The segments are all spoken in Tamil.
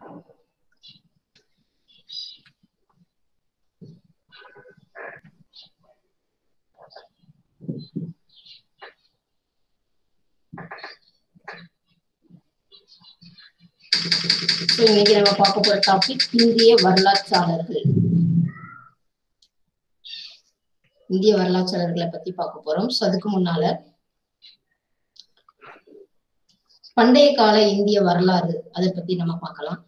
So, இன்னைக்கு நம்ம பார்க்க போற டாபிக் இந்திய வரலாற்றாளர்கள் இந்திய வரலாற்றாளர்களை பத்தி பார்க்க போறோம் ஸோ அதுக்கு முன்னால பண்டைய கால இந்திய வரலாறு அதை பத்தி நம்ம பார்க்கலாம்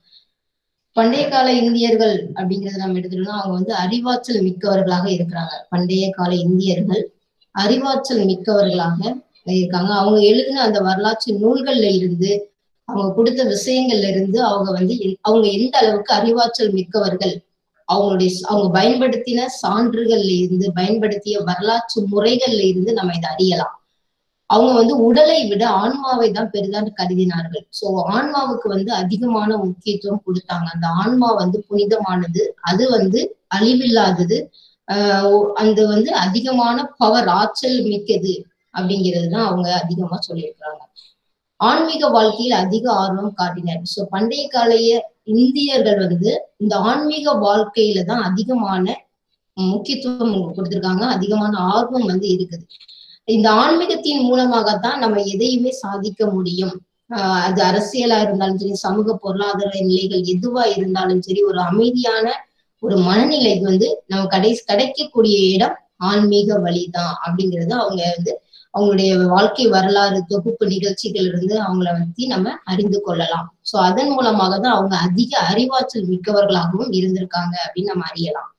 பண்டைய கால இந்தியர்கள் அப்படிங்கறத நம்ம எடுத்துட்டோம்னா அவங்க வந்து அறிவாற்றல் மிக்கவர்களாக இருக்கிறாங்க பண்டைய கால இந்தியர்கள் அறிவாற்றல் மிக்கவர்களாக இருக்காங்க அவங்க எழுதின அந்த வரலாற்று நூல்கள்ல இருந்து அவங்க கொடுத்த விஷயங்கள்ல இருந்து அவங்க வந்து எந்- அவங்க எந்த அளவுக்கு அறிவாற்றல் மிக்கவர்கள் அவங்களுடைய ஸ்- அவங்க பயன்படுத்தின சான்றுகள்ல இருந்து பயன்படுத்திய வரலாற்று முறைகள்ல இருந்து நம்ம இதை அறியலாம் அவங்க வந்து உடலை விட ஆன்மாவை தான் பெரிதான் கருதினார்கள் சோ ஆன்மாவுக்கு வந்து அதிகமான முக்கியத்துவம் கொடுத்தாங்க அந்த ஆன்மா வந்து புனிதமானது அது வந்து அழிவில்லாதது ஆஹ் ஒ- அந்த வந்து அதிகமான பவர் ஆற்றல் மிக்கது அப்படிங்கிறது தான் அவங்க அதிகமா சொல்லியிருக்கிறாங்க ஆன்மீக வாழ்க்கையில் அதிக ஆர்வம் காட்டினர் சோ பண்டைய காலைய இந்தியர்கள் வந்து இந்த ஆன்மீக வாழ்க்கையில தான் அதிகமான முக்கியத்துவம் கொடுத்திருக்காங்க அதிகமான ஆர்வம் வந்து இருக்குது இந்த ஆன்மீகத்தின் மூலமாகத்தான் நம்ம எதையுமே சாதிக்க முடியும் ஆஹ் அது அரசியலா இருந்தாலும் சரி சமூக பொருளாதார நிலைகள் எதுவா இருந்தாலும் சரி ஒரு அமைதியான ஒரு மனநிலை வந்து நம்ம கடை கிடைக்கக்கூடிய இடம் ஆன்மீக வழிதான் அப்படிங்கறது அவங்க வந்து அவங்களுடைய வாழ்க்கை வரலாறு தொகுப்பு நிகழ்ச்சிகள் இருந்து அவங்கள பத்தி நம்ம அறிந்து கொள்ளலாம் சோ அதன் மூலமாக தான் அவங்க அதிக அறிவாற்றல் மிக்கவர்களாகவும் இருந்திருக்காங்க அப்படின்னு நம்ம அறியலாம்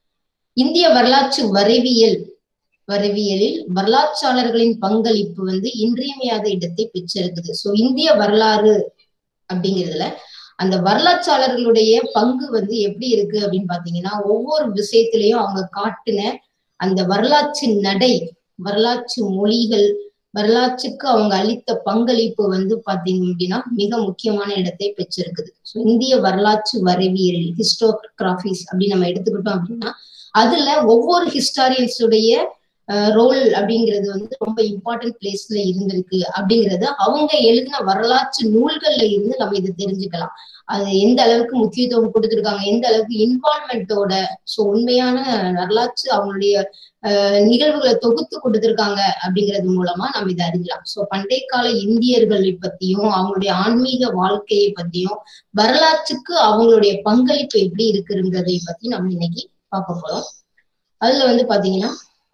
இந்திய வரலாற்று வரைவியல் வரைவியலில் வரலாற்றாளர்களின் பங்களிப்பு வந்து இன்றியமையாத இடத்தை பெற்றிருக்குது சோ இந்திய வரலாறு அப்படிங்கிறதுல அந்த வரலாற்றாளர்களுடைய பங்கு வந்து எப்படி இருக்கு அப்படின்னு பாத்தீங்கன்னா ஒவ்வொரு விஷயத்திலையும் அவங்க காட்டின அந்த வரலாற்று நடை வரலாற்று மொழிகள் வரலாற்றுக்கு அவங்க அளித்த பங்களிப்பு வந்து பாத்தீங்க அப்படின்னா மிக முக்கியமான இடத்தை பெற்றிருக்குது ஸோ இந்திய வரலாற்று வரைவியல் ஹிஸ்டோகிராபிஸ் அப்படின்னு நம்ம எடுத்துக்கிட்டோம் அப்படின்னா அதுல ஒவ்வொரு ஹிஸ்டாரியன்ஸுடைய ரோல் அப்படிங்கிறது வந்து ரொம்ப இம்பார்ட்டன்ட் பிளேஸ்ல இருந்திருக்கு அப்படிங்கறது அவங்க எழுதின வரலாற்று நூல்கள்ல இருந்து நம்ம இதை தெரிஞ்சுக்கலாம் அது எந்த அளவுக்கு முக்கியத்துவம் கொடுத்திருக்காங்க எந்த அளவுக்கு இன்வால்மெண்டோட சோ உண்மையான வரலாற்று அவங்களுடைய அஹ், நிகழ்வுகளை தொகுத்து கொடுத்திருக்காங்க அப்படிங்கிறது மூலமா நம்ம இதை அறிஞ்சலாம் சோ பண்டைய கால இந்தியர்களை பத்தியும் அவங்களுடைய ஆன்மீக வாழ்க்கையை பத்தியும் வரலாற்றுக்கு அவங்களுடைய பங்களிப்பு எப்படி இருக்குங்கிறதை பத்தி நம்ம இன்னைக்கு பார்க்க போறோம் அதுல வந்து பாத்தீங்கன்னா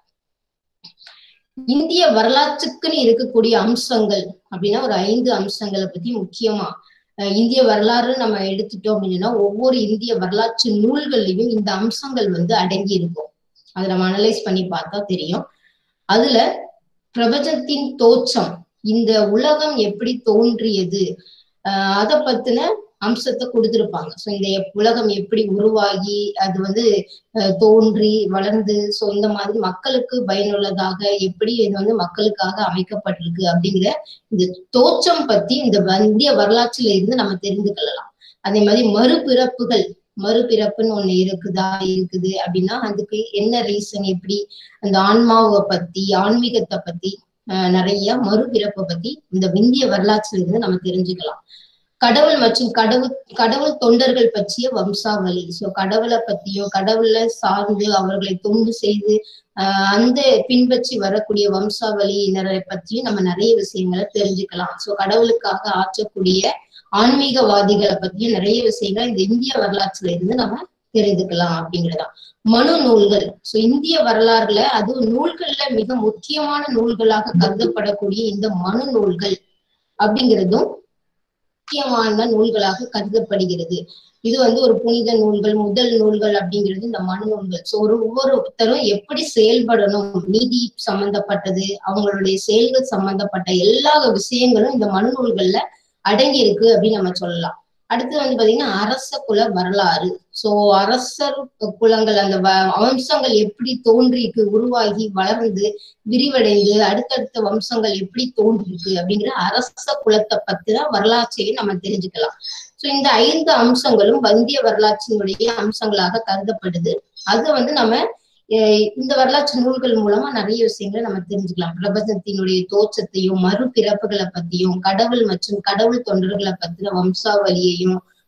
இந்திய வரலாற்றுக்குன்னு இருக்கக்கூடிய அம்சங்கள் அப்படின்னா ஒரு ஐந்து அம்சங்களை பத்தி முக்கியமா அஹ் இந்திய வரலாறு நம்ம எடுத்துட்டோம் அப்படின்னா ஒவ்வொரு இந்திய வரலாற்று நூல்கள்லயும் இந்த அம்சங்கள் வந்து அடங்கி இருக்கும் அதை நம்ம அனலைஸ் பண்ணி பார்த்தா தெரியும் அதுல பிரபஞ்சத்தின் தோற்றம் இந்த உலகம் எப்படி தோன்றியது ஆஹ் அதை பத்தின அம்சத்தை கொடுத்திருப்பாங்க ஸோ இந்த எப்- உலகம் எப்படி உருவாகி அது வந்து அஹ், தோன்றி வளர்ந்து ஸோ இந்த மாதிரி மக்களுக்கு பயனுள்ளதாக எப்படி இது வந்து மக்களுக்காக அமைக்கப்பட்டிருக்கு அப்படிங்கிற இந்த தோற்றம் பத்தி இந்த வ- இந்திய வரலாற்றுல இருந்து நம்ம தெரிந்து கொள்ளலாம் அதே மாதிரி மறுபிறப்புகள் மறுபிறப்புன்னு ஒண்ணு இருக்குதா இருக்குது அப்படின்னா அதுக்கு என்ன ரீசன் எப்படி அந்த ஆன்மாவை பத்தி ஆன்மீகத்தை பத்தி ஆஹ், நிறைய மறுபிறப்பை பத்தி இந்த இந்திய வரலாற்றுல இருந்து நம்ம தெரிஞ்சுக்கலாம் கடவுள் மற்றும் கடவுள் கடவுள் தொண்டர்கள் பற்றிய வம்சாவளி சோ கடவுளை பத்தியும் கடவுளை சார்ந்து அவர்களை தொண்டு செய்து ஆஹ் அந்த பின்பற்றி வரக்கூடிய வம்சாவளியினரை பற்றியும் நம்ம நிறைய விஷயங்களை தெரிஞ்சுக்கலாம் சோ கடவுளுக்காக ஆற்றக்கூடிய ஆன்மீகவாதிகளை பத்தியும் நிறைய விஷயங்கள் இந்த இந்திய வரலாற்றுல இருந்து நம்ம தெரிந்துக்கலாம் அப்படிங்கிறதான் மனு நூல்கள் சோ இந்திய வரலாறுல அதுவும் நூல்கள்ல மிக முக்கியமான நூல்களாக கருதப்படக்கூடிய இந்த மனு நூல்கள் அப்படிங்கிறதும் முக்கியமான நூல்களாக கருதப்படுகிறது இது வந்து ஒரு புனித நூல்கள் முதல் நூல்கள் அப்படிங்கிறது இந்த மனு நூல்கள் சோ ஒரு ஒவ்வொருத்தரும் எப்படி செயல்படணும் நீதி சம்பந்தப்பட்டது அவங்களுடைய செயல்கள் சம்பந்தப்பட்ட எல்லா விஷயங்களும் இந்த மனு நூல்கள்ல அடங்கி இருக்கு அப்படின்னு நம்ம சொல்லலாம் அடுத்து வந்து பாத்தீங்கன்னா அரச குல வரலாறு சோ அரசர் குலங்கள் அந்த வ- வம்சங்கள் எப்படி தோன்றிருக்கு உருவாகி வளர்ந்து விரிவடைந்து அடுத்தடுத்த வம்சங்கள் எப்படி தோன்றிருக்கு அப்படிங்கிற அரச குலத்தை பத்தின வரலாற்றையும் நம்ம தெரிஞ்சுக்கலாம் சோ இந்த ஐந்து அம்சங்களும் வந்திய வரலாற்றினுடைய அம்சங்களாக கருதப்படுது அது வந்து நம்ம அஹ் இந்த வரலாற்று நூல்கள் மூலமா நிறைய விஷயங்களை நம்ம தெரிஞ்சுக்கலாம் பிரபஞ்சத்தினுடைய தோற்றத்தையும் மறுபிறப்புகளை பத்தியும் கடவுள் மற்றும் கடவுள் தொண்டர்களை பத்தின வம்சாவளியையும்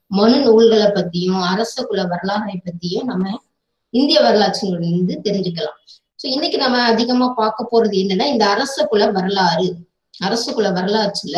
மனு நூல்களை பத்தியும் அரச குல வரலாறை பத்தியும் நம்ம இந்திய வரலாற்றிலிருந்து தெரிஞ்சுக்கலாம் சோ இன்னைக்கு நம்ம அதிகமா பார்க்க போறது என்னன்னா இந்த அரச குல வரலாறு அரச குல வரலாற்றுல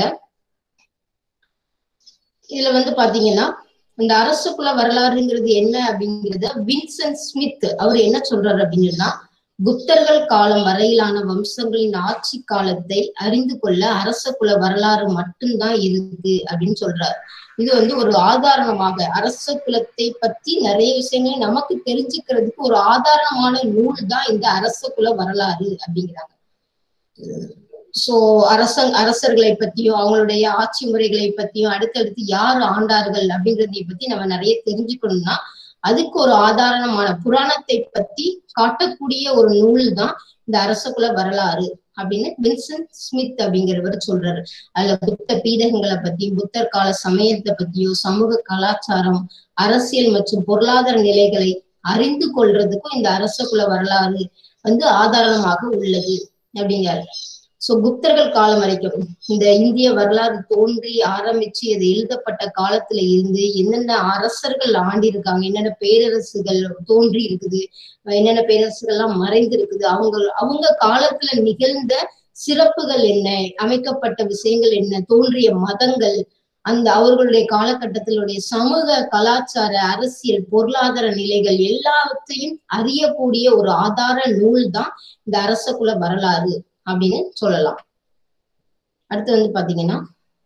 இதுல வந்து பாத்தீங்கன்னா இந்த அரச குல வரலாறுங்கிறது என்ன அப்படிங்கிறத வின்சென்ட் ஸ்மித் அவர் என்ன சொல்றாரு அப்படின்னா குப்தர்கள் காலம் வரையிலான வம்சங்களின் ஆட்சி காலத்தை அறிந்து கொள்ள அரச குல வரலாறு மட்டும்தான் இருக்கு அப்படின்னு சொல்றாரு இது வந்து ஒரு ஆதாரணமாக அரச குலத்தை பத்தி நிறைய விஷயங்களை நமக்கு தெரிஞ்சுக்கிறதுக்கு ஒரு ஆதாரமான நூல் தான் இந்த அரச குல வரலாறு அப்படிங்கிறாங்க சோ அரச அரசர்களை பத்தியும் அவங்களுடைய ஆட்சி முறைகளை பத்தியும் அடுத்தடுத்து யார் ஆண்டார்கள் அப்படிங்கறதை பத்தி நம்ம நிறைய தெரிஞ்சுக்கணும்னா அதுக்கு ஒரு ஆதாரணமான புராணத்தை பத்தி காட்டக்கூடிய ஒரு நூல் தான் இந்த அரசகுல வரலாறு அப்படின்னு வின்சென்ட் ஸ்மித் அப்படிங்கிறவர் சொல்றாரு அதுல புத்த பீடகங்களை பத்தியும் புத்தர் கால சமயத்தை பத்தியும் சமூக கலாச்சாரம் அரசியல் மற்றும் பொருளாதார நிலைகளை அறிந்து கொள்றதுக்கும் இந்த அரசகுல வரலாறு வந்து ஆதாரமாக உள்ளது அப்படிங்கிறாரு சோ குப்தர்கள் காலம் வரைக்கும் இந்த இந்திய வரலாறு தோன்றி ஆரம்பிச்சு அது எழுதப்பட்ட காலத்துல இருந்து என்னென்ன அரசர்கள் ஆண்டிருக்காங்க என்னென்ன பேரரசுகள் தோன்றி இருக்குது என்னென்ன பேரரசுகள்லாம் மறைந்து இருக்குது அவங்க அவங்க காலத்துல நிகழ்ந்த சிறப்புகள் என்ன அமைக்கப்பட்ட விஷயங்கள் என்ன தோன்றிய மதங்கள் அந்த அவர்களுடைய காலகட்டத்திலுடைய சமூக கலாச்சார அரசியல் பொருளாதார நிலைகள் எல்லாத்தையும் அறியக்கூடிய ஒரு ஆதார நூல் தான் இந்த அரச குல வரலாறு அப்படின்னு சொல்லலாம் அடுத்து வந்து பாத்தீங்கன்னா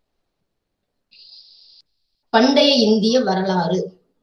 பண்டைய இந்திய வரலாறு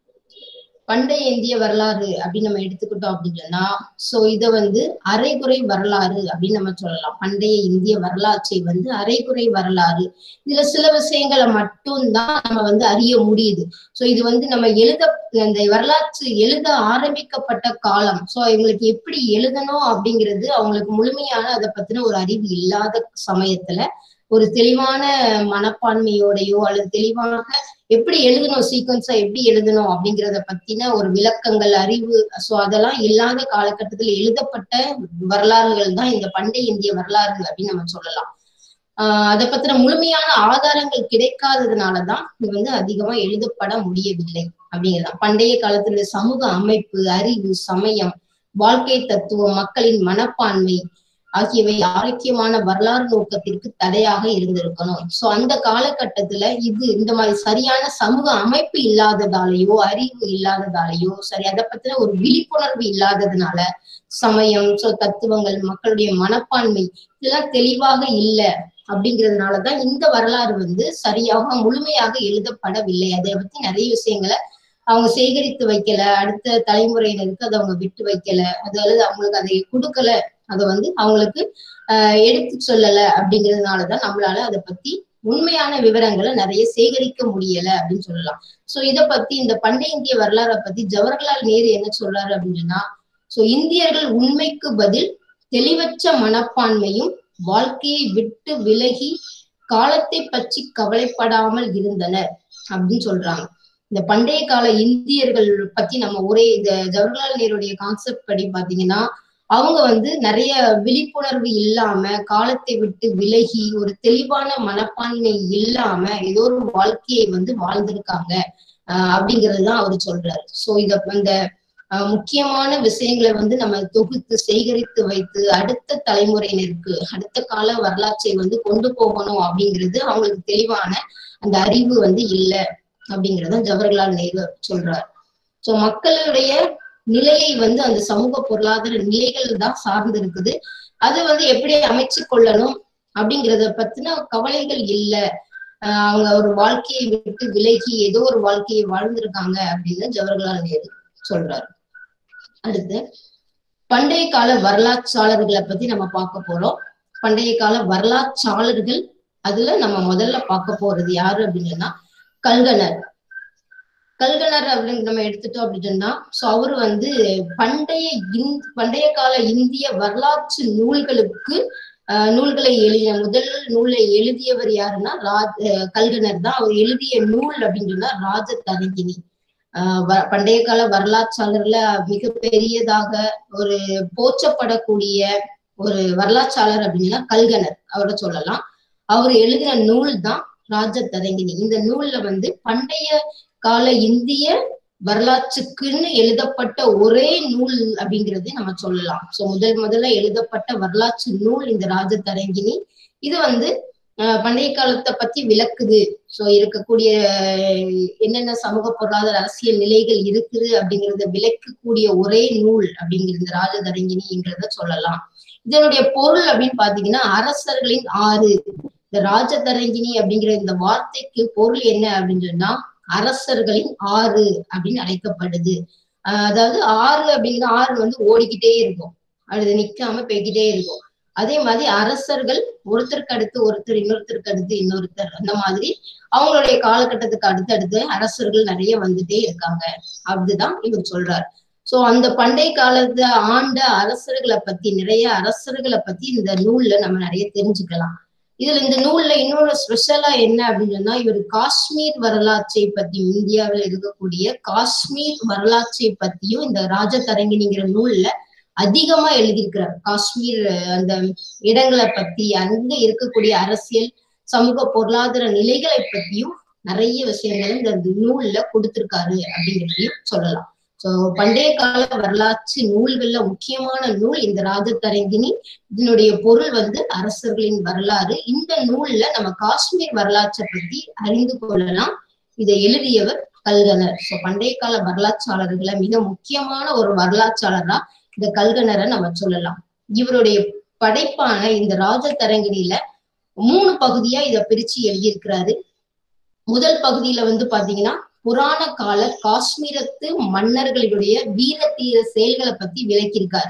பண்டைய இந்திய வரலாறு அப்படின்னு நம்ம எடுத்துக்கிட்டோம் அப்படின்னு சொன்னா சோ இத வந்து அரைகுறை வரலாறு அப்படின்னு நம்ம சொல்லலாம் பண்டைய இந்திய வரலாற்றை வந்து அரைகுறை வரலாறு இதுல சில விஷயங்களை மட்டும்தான் நம்ம வந்து அறிய முடியுது சோ இது வந்து நம்ம எழுத இந்த வரலாற்று எழுத ஆரம்பிக்கப்பட்ட காலம் சோ இவங்களுக்கு எப்படி எழுதணும் அப்படிங்கிறது அவங்களுக்கு முழுமையான அதை பத்தின ஒரு அறிவு இல்லாத சமயத்துல ஒரு தெளிவான மனப்பான்மையோடையோ அல்லது தெளிவாக எப்படி எழுதணும் சீக்வன்ஸா எப்படி எழுதணும் அப்படிங்கிறத பத்தின ஒரு விளக்கங்கள் அறிவு சோ அதெல்லாம் இல்லாத காலகட்டத்தில் எழுதப்பட்ட வரலாறுகள் தான் இந்த பண்டைய இந்திய வரலாறு அப்படின்னு நம்ம சொல்லலாம் ஆஹ் அதை பத்தின முழுமையான ஆதாரங்கள் கிடைக்காததுனாலதான் இது வந்து அதிகமா எழுதப்பட முடியவில்லை அப்படிங்கிறதான் பண்டைய காலத்துல சமூக அமைப்பு அறிவு சமயம் வாழ்க்கை தத்துவம் மக்களின் மனப்பான்மை ஆகியவை ஆரோக்கியமான வரலாறு நோக்கத்திற்கு தடையாக இருந்திருக்கணும் சோ அந்த காலகட்டத்துல இது இந்த மாதிரி சரியான சமூக அமைப்பு இல்லாததாலேயோ அறிவு இல்லாததாலேயோ சரி அதை பத்தின ஒரு விழிப்புணர்வு இல்லாததுனால சமயம் சோ தத்துவங்கள் மக்களுடைய மனப்பான்மை இதெல்லாம் தெளிவாக இல்லை அப்படிங்கிறதுனாலதான் இந்த வரலாறு வந்து சரியாக முழுமையாக எழுதப்படவில்லை அதை பத்தி நிறைய விஷயங்களை அவங்க சேகரித்து வைக்கல அடுத்த தலைமுறையினருக்கு அதை அவங்க விட்டு வைக்கல அதாவது அவங்களுக்கு அதை கொடுக்கல அதை வந்து அவங்களுக்கு ஆஹ் எடுத்து சொல்லல அப்படிங்கிறதுனாலதான் நம்மளால அதை பத்தி உண்மையான விவரங்களை நிறைய சேகரிக்க முடியல அப்படின்னு சொல்லலாம் சோ இத பத்தி இந்த பண்டைய இந்திய வரலாறை பத்தி ஜவஹர்லால் நேரு என்ன சொல்றாரு அப்படின்னா சோ இந்தியர்கள் உண்மைக்கு பதில் தெளிவற்ற மனப்பான்மையும் வாழ்க்கையை விட்டு விலகி காலத்தை பற்றி கவலைப்படாமல் இருந்தனர் அப்படின்னு சொல்றாங்க இந்த பண்டைய கால இந்தியர்கள் பத்தி நம்ம ஒரே இந்த ஜவஹர்லால் நேருடைய கான்செப்ட் படி பாத்தீங்கன்னா அவங்க வந்து நிறைய விழிப்புணர்வு இல்லாம காலத்தை விட்டு விலகி ஒரு தெளிவான மனப்பான்மை இல்லாம ஏதோ ஒரு வாழ்க்கையை வந்து வாழ்ந்திருக்காங்க ஆஹ் அப்படிங்கறதுதான் அவர் சொல்றாரு சோ இத அந்த முக்கியமான விஷயங்களை வந்து நம்ம தொகுத்து சேகரித்து வைத்து அடுத்த தலைமுறையினருக்கு அடுத்த கால வரலாற்றை வந்து கொண்டு போகணும் அப்படிங்கிறது அவங்களுக்கு தெளிவான அந்த அறிவு வந்து இல்லை அப்படிங்கறத ஜவஹர்லால் நேரு சொல்றாரு சோ மக்களுடைய நிலையை வந்து அந்த சமூக பொருளாதார நிலைகள் தான் சார்ந்து இருக்குது அது வந்து எப்படி அமைச்சு கொள்ளணும் அப்படிங்கறத பத்தின கவலைகள் இல்லை ஆஹ் அவங்க ஒரு வாழ்க்கையை விட்டு விலகி ஏதோ ஒரு வாழ்க்கையை வாழ்ந்திருக்காங்க அப்படின்னு ஜவஹர்லால் நேரு சொல்றாரு அடுத்து பண்டைய கால வரலாற்றாளர்களை பத்தி நம்ம பார்க்க போறோம் பண்டைய கால வரலாற்றாளர்கள் அதுல நம்ம முதல்ல பார்க்க போறது யாரு அப்படின்னா கல்கனர் கல்கனர் அப்படின்னு நம்ம எடுத்துட்டோம் அப்படின்னா சோ அவர் வந்து பண்டைய இந் பண்டைய கால இந்திய வரலாற்று நூல்களுக்கு அஹ் நூல்களை எழுதிய முதல் நூலை எழுதியவர் யாருன்னா ராஜ் கல்கனர் தான் அவர் எழுதிய நூல் அப்படின்னு சொன்னா ராஜ தரங்கினி ஆஹ் பண்டைய கால வரலாற்றாளர்ல மிக பெரியதாக ஒரு போற்றப்படக்கூடிய ஒரு வரலாற்றாளர் அப்படின்னா கல்கனர் அவரை சொல்லலாம் அவர் எழுதின நூல் தான் ராஜ தரங்கினி இந்த நூல்ல வந்து பண்டைய கால இந்திய வரலாற்றுக்குன்னு எழுதப்பட்ட ஒரே நூல் அப்படிங்கிறது நம்ம சொல்லலாம் சோ முதல் முதல்ல எழுதப்பட்ட வரலாற்று நூல் இந்த ராஜதரங்கிணி இது வந்து அஹ், பண்டைய காலத்தை பத்தி விளக்குது சோ இருக்கக்கூடிய அஹ், என்னென்ன சமூக பொருளாதார அரசியல் நிலைகள் இருக்குது அப்படிங்கறத விளக்கக்கூடிய ஒரே நூல் அப்படிங்கிறது இந்த ராஜதரங்கிணிங்கிறத சொல்லலாம் இதனுடைய பொருள் அப்படின்னு பாத்தீங்கன்னா அரசர்களின் ஆறு இந்த ராஜதரங்கிணி அப்படிங்கிற இந்த வார்த்தைக்கு பொருள் என்ன அப்படின்னு சொன்னா அரசர்களின் ஆறு அப்படின்னு அழைக்கப்படுது ஆஹ் அதாவது ஆறு அப்படிங்கிற ஆறு வந்து ஓடிக்கிட்டே இருக்கும் அது நிக்காம போய்கிட்டே இருக்கும் அதே மாதிரி அரசர்கள் ஒருத்தருக்கு அடுத்து ஒருத்தர் இன்னொருத்தருக்கு அடுத்து இன்னொருத்தர் அந்த மாதிரி அவங்களுடைய காலகட்டத்துக்கு அடுத்து அடுத்து அரசர்கள் நிறைய வந்துட்டே இருக்காங்க அப்படிதான் இவர் சொல்றார் சோ அந்த பண்டைய காலத்துல ஆண்ட அரசர்களை பத்தி நிறைய அரசர்களை பத்தி இந்த நூல்ல நம்ம நிறைய தெரிஞ்சுக்கலாம் இதுல இந்த நூல்ல இன்னொரு ஸ்பெஷலா என்ன அப்படின்னு சொன்னா இவர் காஷ்மீர் வரலாற்றை பத்தி இந்தியாவில் இருக்கக்கூடிய காஷ்மீர் வரலாற்றை பத்தியும் இந்த ராஜதரங்கினிங்கிற நூல்ல அதிகமா எழுதியிருக்கிறார் காஷ்மீர் அஹ், அந்த இடங்களை பத்தி அங்க இருக்கக்கூடிய அரசியல் சமூக பொருளாதார நிலைகளை பத்தியும் நிறைய விஷயங்களை இந்த நூல்ல கொடுத்திருக்காரு அப்படிங்கிறதையும் சொல்லலாம் சோ பண்டைய கால வரலாற்று நூல்கள்ல முக்கியமான நூல் இந்த ராஜதரங்கினி இதனுடைய பொருள் வந்து அரசர்களின் வரலாறு இந்த நூல்ல நம்ம காஷ்மீர் வரலாற்றை பத்தி அறிந்து கொள்ளலாம் இதை எழுதியவர் கல்கனர் சோ பண்டைய கால வரலாற்றாளர்களை மிக முக்கியமான ஒரு வரலாற்றாளரா இந்த கல்கனரை நம்ம சொல்லலாம் இவருடைய படைப்பான இந்த ராஜதரங்கிணியில மூணு பகுதியா இத பிரிச்சு எழுதியிருக்கிறாரு முதல் பகுதியில வந்து பாத்தீங்கன்னா புராண கால காஷ்மீரத்து மன்னர்களுடைய வீர தீர செயல்களை பத்தி விளக்கியிருக்காரு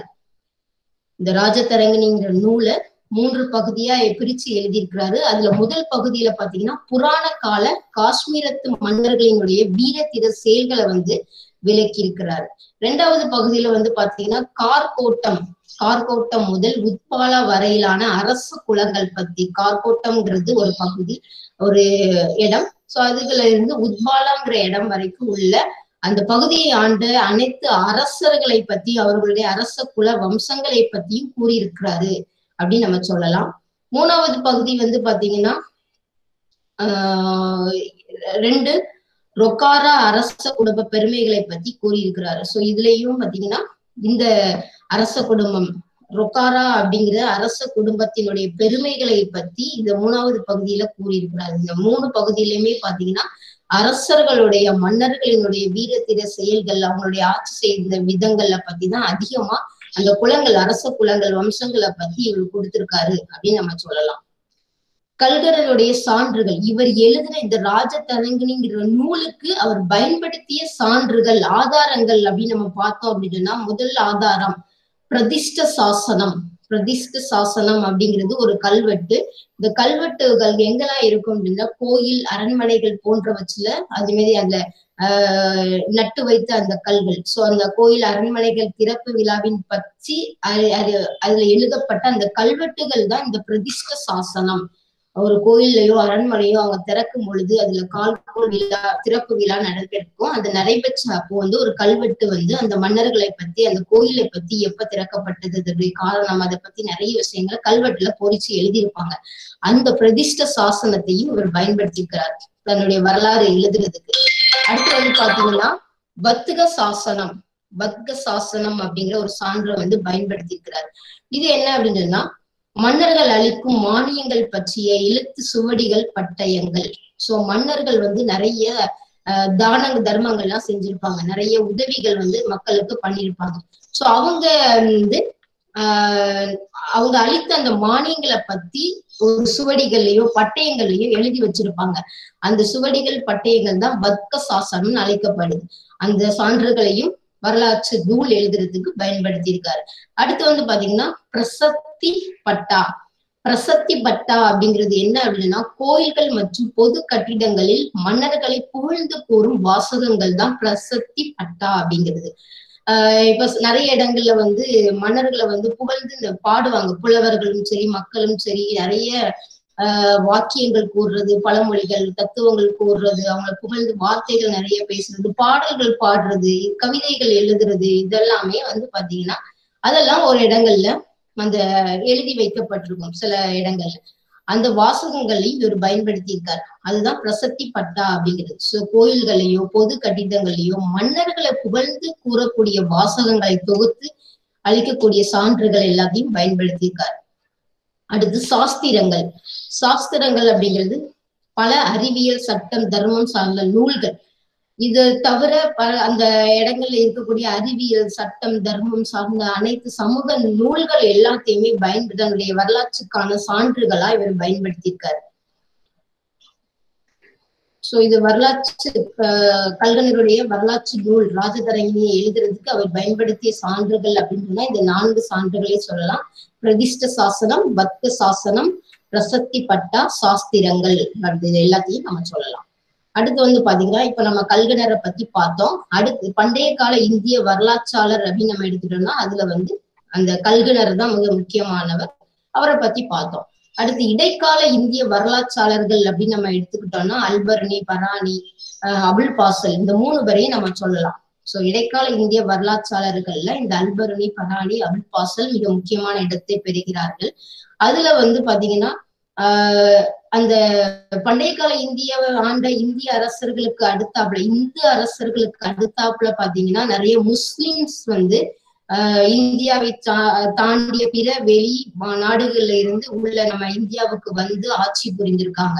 இந்த ராஜதரங்கினிங்கிற நூலை மூன்று பகுதியா பிரிச்சு எழுதியிருக்கிறாரு அதுல முதல் பகுதியில பாத்தீங்கன்னா புராண கால காஷ்மீரத்து மன்னர்களினுடைய வீர தீர செயல்களை வந்து விளக்கி இருக்கிறாரு ரெண்டாவது பகுதியில வந்து பாத்தீங்கன்னா கார்கோட்டம் கார்கோட்டம் முதல் உத்பாலா வரையிலான அரச குலங்கள் பத்தி கார்கோட்டம்ங்கிறது ஒரு பகுதி ஒரு இடம் சோ அதுல இருந்து உத்பாலாங்கிற இடம் வரைக்கும் உள்ள அந்த பகுதியை ஆண்ட அனைத்து அரசர்களை பத்தி அவர்களுடைய அரச குல வம்சங்களை பத்தியும் கூறியிருக்கிறாரு அப்படின்னு நம்ம சொல்லலாம் மூணாவது பகுதி வந்து பாத்தீங்கன்னா ஆஹ் ரெண்டு ரொக்காரா அரச குடும்ப பெருமைகளை பத்தி கூறியிருக்கிறாரு சோ இதுலயும் பாத்தீங்கன்னா இந்த அரச குடும்பம் ரொக்காரா அப்படிங்கிற அரச குடும்பத்தினுடைய பெருமைகளை பத்தி இந்த மூணாவது பகுதியில கூறியிருக்கிறாரு இந்த மூணு பகுதியிலுமே பாத்தீங்கன்னா அரசர்களுடைய மன்னர்களினுடைய வீரத்திர செயல்கள் அவங்களுடைய ஆட்சி செய்த விதங்கள்ல பத்தி தான் அதிகமா அந்த குலங்கள் அரச குலங்கள் வம்சங்களை பத்தி இவர் கொடுத்திருக்காரு அப்படின்னு நம்ம சொல்லலாம் கல்கரருடைய சான்றுகள் இவர் எழுதின இந்த ராஜதரங்கினிங்கிற நூலுக்கு அவர் பயன்படுத்திய சான்றுகள் ஆதாரங்கள் அப்படின்னு நம்ம பார்த்தோம் அப்படின்னு சொன்னா முதல் ஆதாரம் பிரதிஷ்ட சாசனம் பிரதிஷ்ட சாசனம் அப்படிங்கிறது ஒரு கல்வெட்டு இந்த கல்வெட்டுகள் எங்கெல்லாம் இருக்கும் அப்படின்னா கோயில் அரண்மனைகள் போன்றவற்றுல அது மாரி அந்த ஆஹ் நட்டு வைத்த அந்த கல்கள் சோ அந்த கோயில் அரண்மனைகள் திறப்பு விழாவின் பற்றி அது அது அதுல எழுதப்பட்ட அந்த கல்வெட்டுகள் தான் இந்த பிரதிஷ்ட சாசனம் ஒரு கோயில்லையோ அரண்மனையோ அவங்க திறக்கும் பொழுது அதுல கால்கோள் விழா திறப்பு விழா நடைபெற்றிருக்கும் அது நடைபெற்ற அப்போ வந்து ஒரு கல்வெட்டு வந்து அந்த மன்னர்களை பத்தி அந்த கோயிலை பத்தி எப்ப திறக்கப்பட்டது அதனுடைய காரணம் அதை பத்தி நிறைய விஷயங்களை கல்வெட்டுல பொறிச்சு எழுதியிருப்பாங்க அந்த பிரதிஷ்ட சாசனத்தையும் இவர் பயன்படுத்தியிருக்கிறார் தன்னுடைய வரலாறு எழுதுறதுக்கு அடுத்து வந்து பாத்தீங்கன்னா பத்துக சாசனம் பத்க சாசனம் அப்படிங்கிற ஒரு சான்றை வந்து பயன்படுத்தியிருக்கிறார் இது என்ன அப்படின்னு சொன்னா மன்னர்கள் அளிக்கும் மானியங்கள் பற்றிய எழுத்து சுவடிகள் பட்டயங்கள் சோ மன்னர்கள் வந்து நிறைய அஹ், தான தர்மங்கள்லாம் செஞ்சிருப்பாங்க நிறைய உதவிகள் வந்து மக்களுக்கு பண்ணியிருப்பாங்க சோ அவங்க வந்து ஆஹ் அவங்க அளித்த அந்த மானியங்களை பத்தி ஒரு சுவடிகள்லயோ பட்டயங்கள்லயோ எழுதி வச்சிருப்பாங்க அந்த சுவடிகள் பட்டயங்கள் தான் பத்க சாசனம்னு அழைக்கப்படுது அந்த சான்றுகளையும் வரலாற்று நூல் எழுதுறதுக்கு பயன்படுத்தியிருக்காரு அடுத்து வந்து பாத்தீங்கன்னா பிரசத்தி பட்டா பிரசத்தி பட்டா அப்படிங்கிறது என்ன அப்படின்னா கோயில்கள் மற்றும் பொது கட்டிடங்களில் மன்னர்களை புகழ்ந்து கூறும் வாசகங்கள் தான் பிரசத்தி பட்டா அப்படிங்கிறது ஆஹ் இப்ப நிறைய இடங்கள்ல வந்து மன்னர்களை வந்து புகழ்ந்து இந்த பாடுவாங்க புலவர்களும் சரி மக்களும் சரி நிறைய ஆஹ் வாக்கியங்கள் கூறுறது பழமொழிகள் தத்துவங்கள் கூறுறது அவங்கள புகழ்ந்து வார்த்தைகள் நிறைய பேசுறது பாடல்கள் பாடுறது கவிதைகள் எழுதுறது இதெல்லாமே வந்து பாத்தீங்கன்னா அதெல்லாம் ஒரு இடங்கள்ல அந்த எழுதி வைக்கப்பட்டிருக்கும் சில இடங்கள்ல அந்த வாசகங்களையும் இவர் பயன்படுத்தியிருக்கார் அதுதான் பிரசத்தி பட்டா அப்படிங்கிறது சோ கோயில்களையோ பொது கட்டிடங்களையோ மன்னர்களை புகழ்ந்து கூறக்கூடிய வாசகங்களை தொகுத்து அளிக்கக்கூடிய சான்றுகள் எல்லாத்தையும் பயன்படுத்தியிருக்கார் அடுத்து சாஸ்திரங்கள் சாஸ்திரங்கள் அப்படிங்கிறது பல அறிவியல் சட்டம் தர்மம் சார்ந்த நூல்கள் இது தவிர பல அந்த இடங்கள்ல இருக்கக்கூடிய அறிவியல் சட்டம் தர்மம் சார்ந்த அனைத்து சமூக நூல்கள் எல்லாத்தையுமே பயன்படுத்த தன்னுடைய வரலாற்றுக்கான சான்றுகளா இவர் பயன்படுத்தியிருக்காரு சோ இது வரலாற்று கல்கனருடைய வரலாற்று நூல் ராஜதரங்கினியை எழுதுறதுக்கு அவர் பயன்படுத்திய சான்றுகள் அப்படின்னு சொன்னா இந்த நான்கு சான்றுகளே சொல்லலாம் பிரதிஷ்ட சாசனம் பக்த சாசனம் பிரசத்தி பட்டா சாஸ்திரங்கள் இது எல்லாத்தையும் நம்ம சொல்லலாம் அடுத்து வந்து பாத்தீங்கன்னா இப்ப நம்ம கல்கனரை பத்தி பார்த்தோம் அடுத்து பண்டைய கால இந்திய வரலாற்றாளர் அப்படின்னு நம்ம எடுத்துட்டோம்னா அதுல வந்து அந்த கல்கனர் தான் மிக முக்கியமானவர் அவரை பத்தி பார்த்தோம் அடுத்து இடைக்கால இந்திய வரலாற்றாளர்கள் அப்படின்னு நம்ம எடுத்துக்கிட்டோம்னா அல்பர்னி பராணி அபுல் பாசல் இந்த மூணு பேரையும் நம்ம சொல்லலாம் சோ இடைக்கால இந்திய வரலாற்றாளர்கள்ல இந்த அல்பர்னி பராணி அபுல் பாசல் மிக முக்கியமான இடத்தை பெறுகிறார்கள் அதுல வந்து பாத்தீங்கன்னா ஆஹ் அந்த பண்டைய கால இந்திய ஆண்ட இந்திய அரசர்களுக்கு அடுத்தாப்புல இந்து அரசர்களுக்கு அடுத்தாப்புல பாத்தீங்கன்னா நிறைய முஸ்லிம்ஸ் வந்து ஆஹ் இந்தியாவை தா தாண்டிய பிற வெளி நாடுகள்ல இருந்து உள்ள நம்ம இந்தியாவுக்கு வந்து ஆட்சி புரிந்திருக்காங்க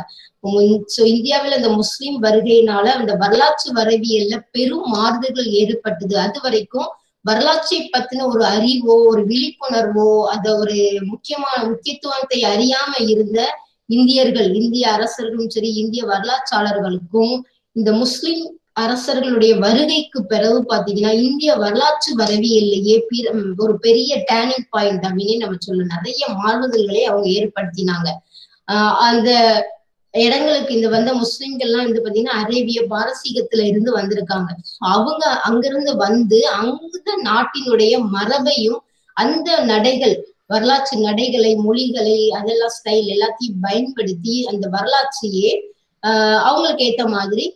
சோ இந்தியாவில் இந்த முஸ்லிம் வருகையினால அந்த வரலாற்று வரவியல்ல பெரும் மாறுதல்கள் ஏற்பட்டது அது வரைக்கும் வரலாற்றை பத்தின ஒரு அறிவோ ஒரு விழிப்புணர்வோ அந்த ஒரு முக்கியமான முக்கியத்துவத்தை அறியாம இருந்த இந்தியர்கள் இந்திய அரசர்களும் சரி இந்திய வரலாற்றாளர்களுக்கும் இந்த முஸ்லிம் அரசர்களுடைய வருகைக்கு பிறகு பாத்தீங்கன்னா இந்திய வரலாற்று வரவியல்லையே ஒரு பெரிய டேர்னிங் பாயிண்ட் அப்படின்னு நம்ம சொல்ல நிறைய மாறுதல்களை அவங்க ஏற்படுத்தினாங்க ஆஹ் அந்த இடங்களுக்கு இந்த வந்த முஸ்லிம்கள்லாம் வந்து பாத்தீங்கன்னா அரேபிய பாரசீகத்துல இருந்து வந்திருக்காங்க அவங்க அங்கிருந்து வந்து அந்த நாட்டினுடைய மரபையும் அந்த நடைகள் வரலாற்று நடைகளை மொழிகளை அதெல்லாம் ஸ்டைல் எல்லாத்தையும் பயன்படுத்தி அந்த வரலாற்றையே ஆஹ் அவங்களுக்கு ஏத்த மாதிரி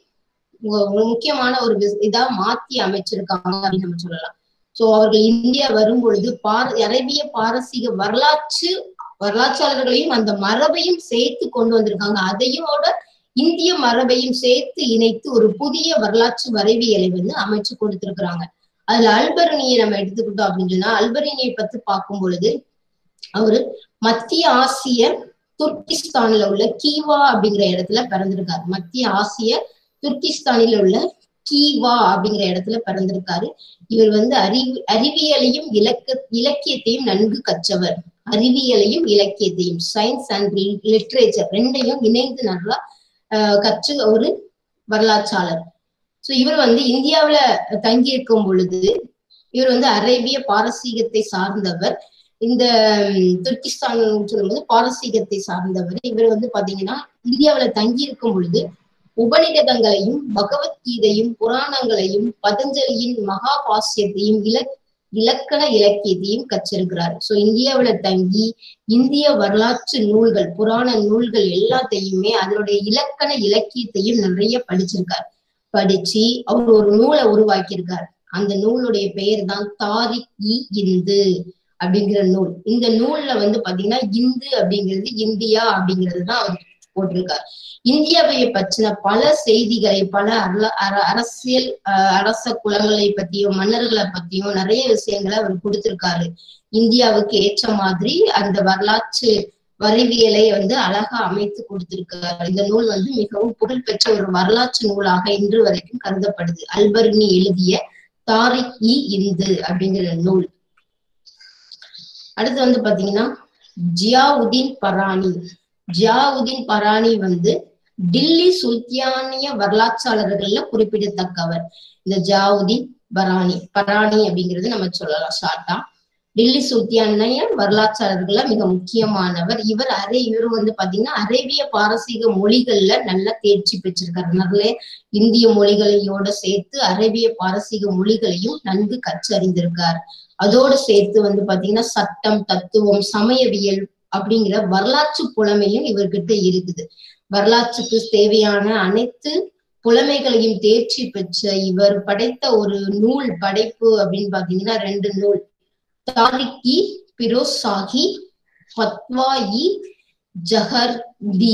முக்கியமான ஒரு இதா மாத்தி அமைச்சிருக்காங்க அப்படின்னு நம்ம சொல்லலாம் சோ அவர்கள் இந்தியா வரும் பொழுது பார அரேபிய பாரசீக வரலாற்று வரலாற்றாளர்களையும் அந்த மரபையும் சேர்த்து கொண்டு வந்திருக்காங்க அதையோட இந்திய மரபையும் சேர்த்து இணைத்து ஒரு புதிய வரலாற்று வரைவியலை வந்து அமைச்சு கொடுத்திருக்கிறாங்க அதுல அல்பரணியை நம்ம எடுத்துக்கிட்டோம் அப்படின்னு சொன்னா அல்பரணியை பத்தி பார்க்கும் பொழுது அவரு மத்திய ஆசிய துர்கிஸ்தான்ல உள்ள கீவா அப்படிங்கிற இடத்துல பிறந்திருக்காரு மத்திய ஆசிய துர்கிஸ்தானில் உள்ள கீவா அப்படிங்கிற இடத்துல பிறந்திருக்காரு இவர் வந்து அறிவு அறிவியலையும் இலக்க இலக்கியத்தையும் நன்கு கற்றவர் அறிவியலையும் இலக்கியத்தையும் சயின்ஸ் அண்ட் லிட்ரேச்சர் ரெண்டையும் இணைந்து நல்லா கற்று ஒரு வரலாற்றாளர் சோ இவர் வந்து இந்தியாவில தங்கி இருக்கும் பொழுது இவர் வந்து அரேபிய பாரசீகத்தை சார்ந்தவர் இந்த துர்கிஸ்தான் சொல்லும்போது பாரசீகத்தை சார்ந்தவர் இவர் வந்து பாத்தீங்கன்னா இந்தியாவில தங்கி இருக்கும் பொழுது உபநிடதங்களையும் பகவத்கீதையும் புராணங்களையும் பதஞ்சலியின் மகாபாசியத்தையும் இலக் இலக்கண இலக்கியத்தையும் கற்றிருக்கிறார் சோ இந்தியாவில தங்கி இந்திய வரலாற்று நூல்கள் புராண நூல்கள் எல்லாத்தையுமே அதனுடைய இலக்கண இலக்கியத்தையும் நிறைய படிச்சிருக்கார் படிச்சு அவர் ஒரு நூலை உருவாக்கியிருக்கார் அந்த நூலுடைய பெயர் தான் தாரிக் இ இந்து அப்படிங்கிற நூல் இந்த நூல்ல வந்து பாத்தீங்கன்னா இந்து அப்படிங்கிறது இந்தியா அப்படிங்கிறது தான் அவர் போட்டிருக்கார் இந்தியாவை பற்றின பல செய்திகளை பல அரசியல் அரச குலங்களை பத்தியும் மன்னர்களை பத்தியும் நிறைய விஷயங்களை அவர் கொடுத்திருக்காரு இந்தியாவுக்கு ஏற்ற மாதிரி அந்த வரலாற்று வரிவியலை வந்து அழகா அமைத்து கொடுத்திருக்காரு இந்த நூல் வந்து மிகவும் புகழ்பெற்ற ஒரு வரலாற்று நூலாக இன்று வரைக்கும் கருதப்படுது அல்பர்னி எழுதிய தாரிக் இ இந்து அப்படிங்கிற நூல் அடுத்து வந்து பாத்தீங்கன்னா ஜியாவுதீன் பராணி ஜியாவுதீன் பராணி வந்து டில்லி சுல்தானிய வரலாற்றாளர்கள்ல குறிப்பிடத்தக்கவர் இந்த ஜாவுதீன் பராணி பராணி அப்படிங்கிறது நம்ம சொல்லலாம் ஷார்ட்டா டில்லி சுல்தானிய வரலாற்றாளர்கள்ல மிக முக்கியமானவர் இவர் அரே இவர் வந்து பாத்தீங்கன்னா அரேபிய பாரசீக மொழிகள்ல நல்ல தேர்ச்சி பெற்றிருக்காரு நிறைய இந்திய மொழிகளையோட சேர்த்து அரேபிய பாரசீக மொழிகளையும் நன்கு கற்றறிந்திருக்கார் அதோடு சேர்த்து வந்து பாத்தீங்கன்னா சட்டம் தத்துவம் சமயவியல் அப்படிங்கிற வரலாற்று புலமையும் இவர்கிட்ட இருக்குது வரலாற்றுக்கு தேவையான அனைத்து புலமைகளையும் தேர்ச்சி பெற்ற இவர் படைத்த ஒரு நூல் படைப்பு அப்படின்னு பாத்தீங்கன்னா ரெண்டு நூல் தாரிக்கி பிரோசாகி பத்வாயி ஜஹர் தி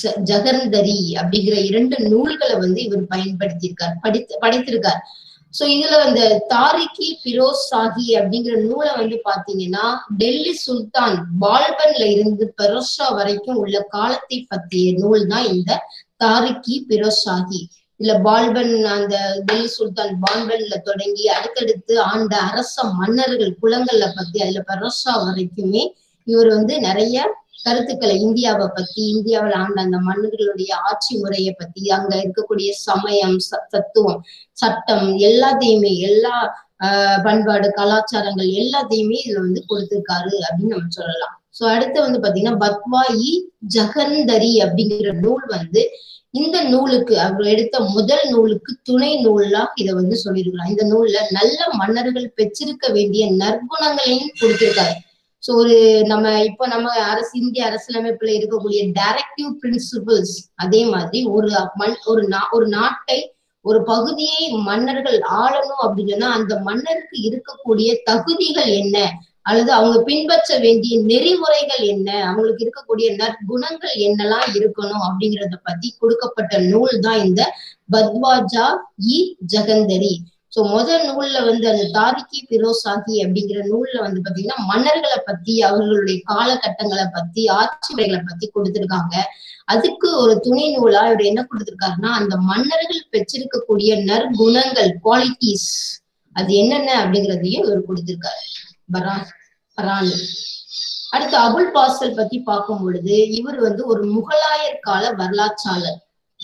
ஜகர்தரி அப்படிங்கிற இரண்டு நூல்களை வந்து இவர் பயன்படுத்தியிருக்கார் படித்து படைத்திருக்கார் சோ இதுல அந்த தாரிகி பிரோஸ் சாஹி அப்படிங்கிற நூலை வந்து பாத்தீங்கன்னா டெல்லி சுல்தான் பால்பன்ல இருந்து பெரோஷா வரைக்கும் உள்ள காலத்தை பற்றிய நூல் தான் இந்த தாரிகி பிரோஸ் சாஹி இல்ல பால்பன் அந்த டெல்லி சுல்தான் பால்பன்ல தொடங்கி அடுத்தடுத்து ஆண்ட அரச மன்னர்கள் குலங்கள்ல பத்தி அதுல பெரோஷா வரைக்குமே இவர் வந்து நிறைய கருத்துக்களை இந்தியாவை பத்தி இந்தியாவில் ஆண்ட அந்த மன்னர்களுடைய ஆட்சி முறையை பத்தி அங்க இருக்கக்கூடிய சமயம் தத்துவம் சட்டம் எல்லாத்தையுமே எல்லா ஆஹ் பண்பாடு கலாச்சாரங்கள் எல்லாத்தையுமே இதுல வந்து கொடுத்திருக்காரு அப்படின்னு நம்ம சொல்லலாம் சோ அடுத்து வந்து பாத்தீங்கன்னா பத்வாயி ஜகந்தரி அப்படிங்கிற நூல் வந்து இந்த நூலுக்கு அவர் எடுத்த முதல் நூலுக்கு துணை நூலா இதை வந்து சொல்லியிருக்கலாம் இந்த நூல்ல நல்ல மன்னர்கள் பெற்றிருக்க வேண்டிய நற்குணங்களையும் கொடுத்திருக்காரு சோ ஒரு நம்ம இப்ப நம்ம அரசு இந்திய அரசியலமைப்புல இருக்கக்கூடிய டைரக்டிவ் பிரின்சிபிள்ஸ் அதே மாதிரி ஒரு மண் ஒரு நா ஒரு நாட்டை ஒரு பகுதியை மன்னர்கள் ஆளணும் அப்படின்னு சொன்னா அந்த மன்னருக்கு இருக்கக்கூடிய தகுதிகள் என்ன அல்லது அவங்க பின்பற்ற வேண்டிய நெறிமுறைகள் என்ன அவங்களுக்கு இருக்கக்கூடிய நற்குணங்கள் என்னெல்லாம் இருக்கணும் அப்படிங்கறத பத்தி கொடுக்கப்பட்ட நூல் தான் இந்த பத்வாஜா இ ஜகந்தரி சோ முதல் நூல்ல வந்து அந்த தாரிகி பிரோசாகி அப்படிங்கிற நூல்ல வந்து பாத்தீங்கன்னா மன்னர்களை பத்தி அவர்களுடைய காலகட்டங்களை பத்தி ஆட்சி முறைகளை பத்தி கொடுத்திருக்காங்க அதுக்கு ஒரு துணை நூலா இவர் என்ன கொடுத்திருக்காருன்னா அந்த மன்னர்கள் பெற்றிருக்கக்கூடிய நற்குணங்கள் குவாலிட்டிஸ் அது என்னென்ன அப்படிங்கிறதையும் இவர் கொடுத்திருக்காரு பரா பரானி அடுத்து அபுல் பாசல் பத்தி பார்க்கும் பொழுது இவர் வந்து ஒரு முகலாயர் கால வரலாற்றாளர்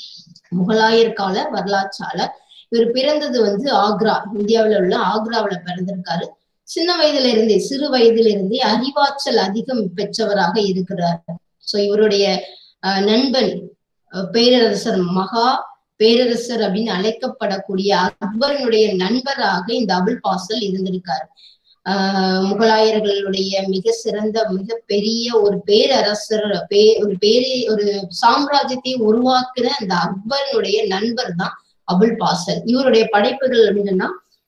முகலாயர் கால வரலாற்றாளர் இவர் பிறந்தது வந்து ஆக்ரா இந்தியாவில உள்ள ஆக்ராவில பிறந்திருக்காரு சின்ன வயதுல இருந்தே சிறு வயதுல இருந்தே அறிவாற்றல் அதிகம் பெற்றவராக இருக்கிறார் சோ இவருடைய நண்பன் பேரரசர் மகா பேரரசர் அப்படின்னு அழைக்கப்படக்கூடிய அக்பரனுடைய நண்பராக இந்த அபுல் பாசல் இருந்திருக்காரு ஆஹ் முகலாயர்களுடைய மிக சிறந்த மிக பெரிய ஒரு பேரரசர் பே ஒரு பேரே ஒரு சாம்ராஜ்யத்தை உருவாக்குற அந்த அக்பரனுடைய நண்பர் தான் அபுல் பாசல் இவருடைய படைப்புகள் அப்படின்னா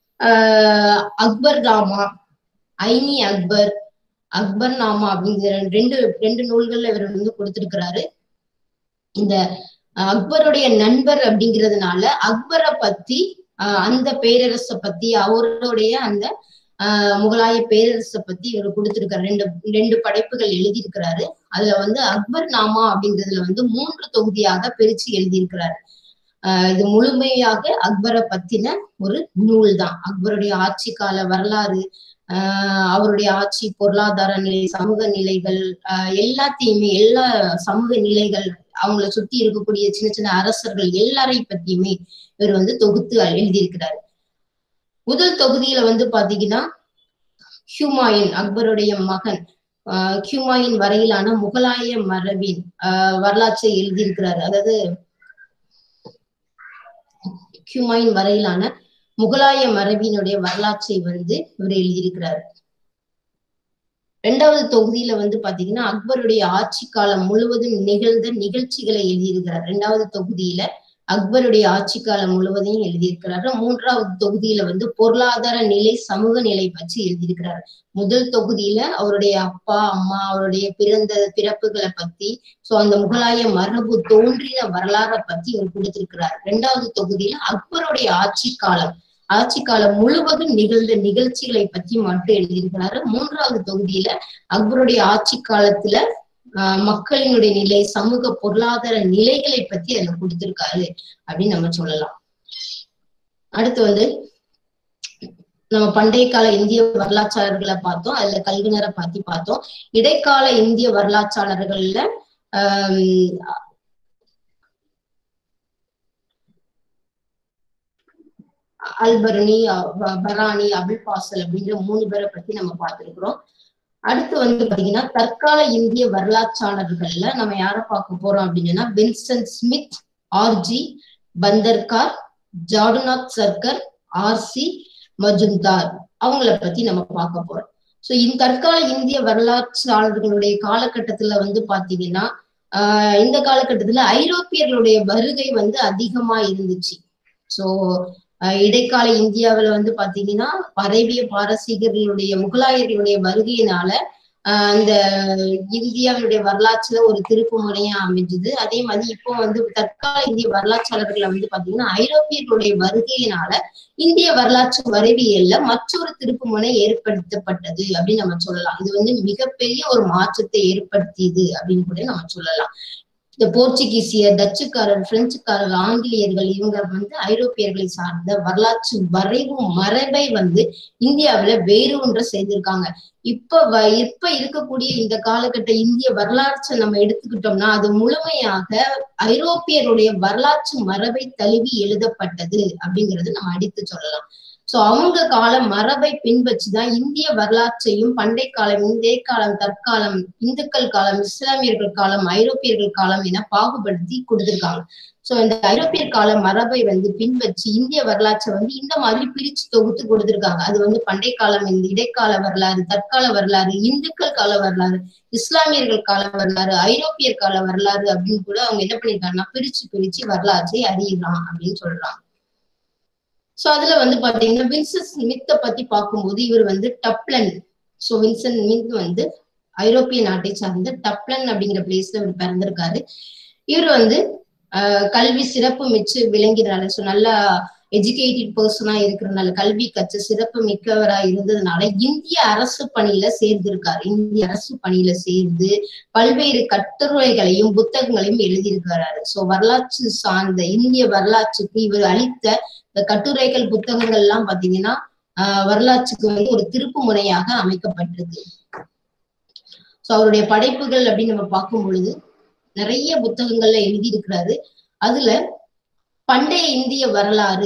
ஆஹ் அக்பர் நாமா ஐனி அக்பர் அக்பர் நாமா அப்படிங்கிற ரெண்டு ரெண்டு நூல்கள்ல இவர் வந்து கொடுத்திருக்கிறாரு இந்த அக்பருடைய நண்பர் அப்படிங்கிறதுனால அக்பரை பத்தி ஆஹ் அந்த பேரரசை பத்தி அவருடைய அந்த ஆஹ் முகலாய பேரரசை பத்தி இவர் கொடுத்திருக்காரு ரெண்டு ரெண்டு படைப்புகள் எழுதியிருக்கிறாரு அதுல வந்து அக்பர் நாமா அப்படிங்கிறதுல வந்து மூன்று தொகுதியாக பிரிச்சு எழுதியிருக்கிறாரு ஆஹ் இது முழுமையாக அக்பரை பத்தின ஒரு நூல் தான் அக்பருடைய ஆட்சி கால வரலாறு ஆஹ் அவருடைய ஆட்சி பொருளாதார நிலை சமூக நிலைகள் ஆஹ் எல்லாத்தையுமே எல்லா சமூக நிலைகள் அவங்கள சுத்தி இருக்கக்கூடிய சின்ன சின்ன அரசர்கள் எல்லாரையும் பத்தியுமே இவர் வந்து தொகுத்து எழுதியிருக்கிறாரு முதல் தொகுதியில வந்து பாத்தீங்கன்னா ஹியூமாயின் அக்பருடைய மகன் ஆஹ் ஹியூமாயின் வரையிலான முகலாய மரபின் ஆஹ் வரலாற்றை எழுதியிருக்கிறாரு அதாவது ஹியூமாயின் வரையிலான முகலாய மரபினுடைய வரலாற்றை வந்து இவர் எழுதியிருக்கிறாரு ரெண்டாவது தொகுதியில வந்து பாத்தீங்கன்னா அக்பருடைய ஆட்சி காலம் முழுவதும் நிகழ்ந்த நிகழ்ச்சிகளை எழுதியிருக்கிறார் ரெண்டாவது தொகுதியில அக்பருடைய ஆட்சி காலம் முழுவதையும் எழுதியிருக்கிறாரு மூன்றாவது தொகுதியில வந்து பொருளாதார நிலை சமூக நிலை பற்றி எழுதியிருக்கிறார் முதல் தொகுதியில அவருடைய அப்பா அம்மா அவருடைய பிறந்த பிறப்புகளை பத்தி சோ அந்த முகலாய மரபு தோன்றின வரலாறை பத்தி இவர் கொடுத்திருக்கிறார் இரண்டாவது தொகுதியில அக்பருடைய ஆட்சி காலம் ஆட்சி காலம் முழுவதும் நிகழ்ந்த நிகழ்ச்சிகளை பத்தி மட்டும் எழுதியிருக்கிறாரு மூன்றாவது தொகுதியில அக்பருடைய ஆட்சி காலத்துல ஆஹ் மக்களினுடைய நிலை சமூக பொருளாதார நிலைகளை பத்தி அதுல கொடுத்திருக்காரு அப்படின்னு நம்ம சொல்லலாம் அடுத்து வந்து நம்ம பண்டைய கால இந்திய வரலாற்றாளர்களை பார்த்தோம் அதுல கல்வினரை பத்தி பார்த்தோம் இடைக்கால இந்திய வரலாற்றாளர்கள்ல ஆஹ் அல்பரணி பராணி அபுல் பாசல் அப்படிங்கிற மூணு பேரை பத்தி நம்ம பார்த்திருக்கிறோம் அடுத்து வந்து பாத்தீங்கன்னா தற்கால இந்திய வரலாற்றாளர்கள்ல நம்ம யார பார்க்க போறோம் அப்படின்னா Vincent Smith R G Bhandarkar Jadunath Sarkar R C Majumdar அவங்கள பத்தி நம்ம பார்க்க போறோம் சோ இந்த தற்கால இந்திய வரலாற்றாளர்களுடைய காலகட்டத்துல வந்து பாத்தீங்கன்னா ஆஹ் இந்த காலகட்டத்துல ஐரோப்பியர்களுடைய வருகை வந்து அதிகமா இருந்துச்சு சோ இடைக்கால இந்தியாவில வந்து பாத்தீங்கன்னா அரேபிய பாரசீகர்களுடைய முகலாயர்களுடைய வருகையினால ஆஹ் அந்த இந்தியாவினுடைய வரலாற்றுல ஒரு திருப்பு முறையா அமைஞ்சது அதே மாதிரி இப்போ வந்து தற்கால இந்திய வரலாற்றாளர்களை வந்து பாத்தீங்கன்னா ஐரோப்பியர்களுடைய வருகையினால இந்திய வரலாற்று வரைவியல்ல மற்றொரு திருப்பு முனை ஏற்படுத்தப்பட்டது அப்படின்னு நம்ம சொல்லலாம் இது வந்து மிகப்பெரிய ஒரு மாற்றத்தை ஏற்படுத்தியது அப்படின்னு கூட நம்ம சொல்லலாம் இந்த போர்ச்சுகீசியர் டச்சுக்காரர் பிரெஞ்சுக்காரர் ஆங்கிலேயர்கள் இவங்க வந்து ஐரோப்பியர்களை சார்ந்த வரலாற்று வரைவு மரபை வந்து இந்தியாவில வேறு ஒன்றை செய்திருக்காங்க இப்ப வ இப்ப இருக்கக்கூடிய இந்த காலகட்ட இந்திய வரலாற்றை நம்ம எடுத்துக்கிட்டோம்னா அது முழுமையாக ஐரோப்பியருடைய வரலாற்று மரபை தழுவி எழுதப்பட்டது அப்படிங்கிறது நம்ம அடித்து சொல்லலாம் சோ அவங்க கால மரபை பின்பற்றிதான் இந்திய வரலாற்றையும் பண்டை காலம் இந்திய காலம் தற்காலம் இந்துக்கள் காலம் இஸ்லாமியர்கள் காலம் ஐரோப்பியர்கள் காலம் என பாகுபடுத்தி கொடுத்திருக்காங்க சோ இந்த ஐரோப்பியர் கால மரபை வந்து பின்பற்றி இந்திய வரலாற்றை வந்து இந்த மாதிரி பிரிச்சு தொகுத்து கொடுத்திருக்காங்க அது வந்து பண்டை காலம் இந்த இடைக்கால வரலாறு தற்கால வரலாறு இந்துக்கள் கால வரலாறு இஸ்லாமியர்கள் கால வரலாறு ஐரோப்பியர் கால வரலாறு அப்படின்னு கூட அவங்க என்ன பண்ணிருக்காங்கன்னா பிரிச்சு பிரிச்சு வரலாற்றை அறியலாம் அப்படின்னு சொல்றாங்க சோ அதுல வந்து பாத்தீங்கன்னா வின்சன் ஸ்மித்தை பத்தி பார்க்கும்போது இவர் வந்து டப்லன் சோ வின்சன் ஸ்மித் வந்து ஐரோப்பிய நாட்டை சார்ந்த டப்லன் அப்படிங்கிற பிளேஸ்ல இவர் பிறந்திருக்காரு இவர் வந்து ஆஹ் கல்வி சிறப்பு மிச்சு விளங்கிறனால ஸோ நல்லா எஜுகேட்டட் பர்சனா இருக்கிறனால கல்வி கற்ற சிறப்பு மிக்கவரா இருந்ததுனால இந்திய அரசு பணியில சேர்ந்திருக்காரு இந்திய அரசு பணியில சேர்ந்து பல்வேறு கட்டுரைகளையும் புத்தகங்களையும் எழுதியிருக்கிறாரு சோ வரலாற்று சார்ந்த இந்திய வரலாற்றுக்கு இவர் அளித்த இந்த கட்டுரைகள் புத்தகங்கள் எல்லாம் பாத்தீங்கன்னா ஆஹ் வரலாற்றுக்கு வந்து ஒரு திருப்பு முனையாக அமைக்கப்பட்டிருக்கு சோ அவருடைய படைப்புகள் அப்படின்னு நம்ம பார்க்கும் பொழுது நிறைய புத்தகங்கள்ல எழுதியிருக்கிறாரு அதுல பண்டைய இந்திய வரலாறு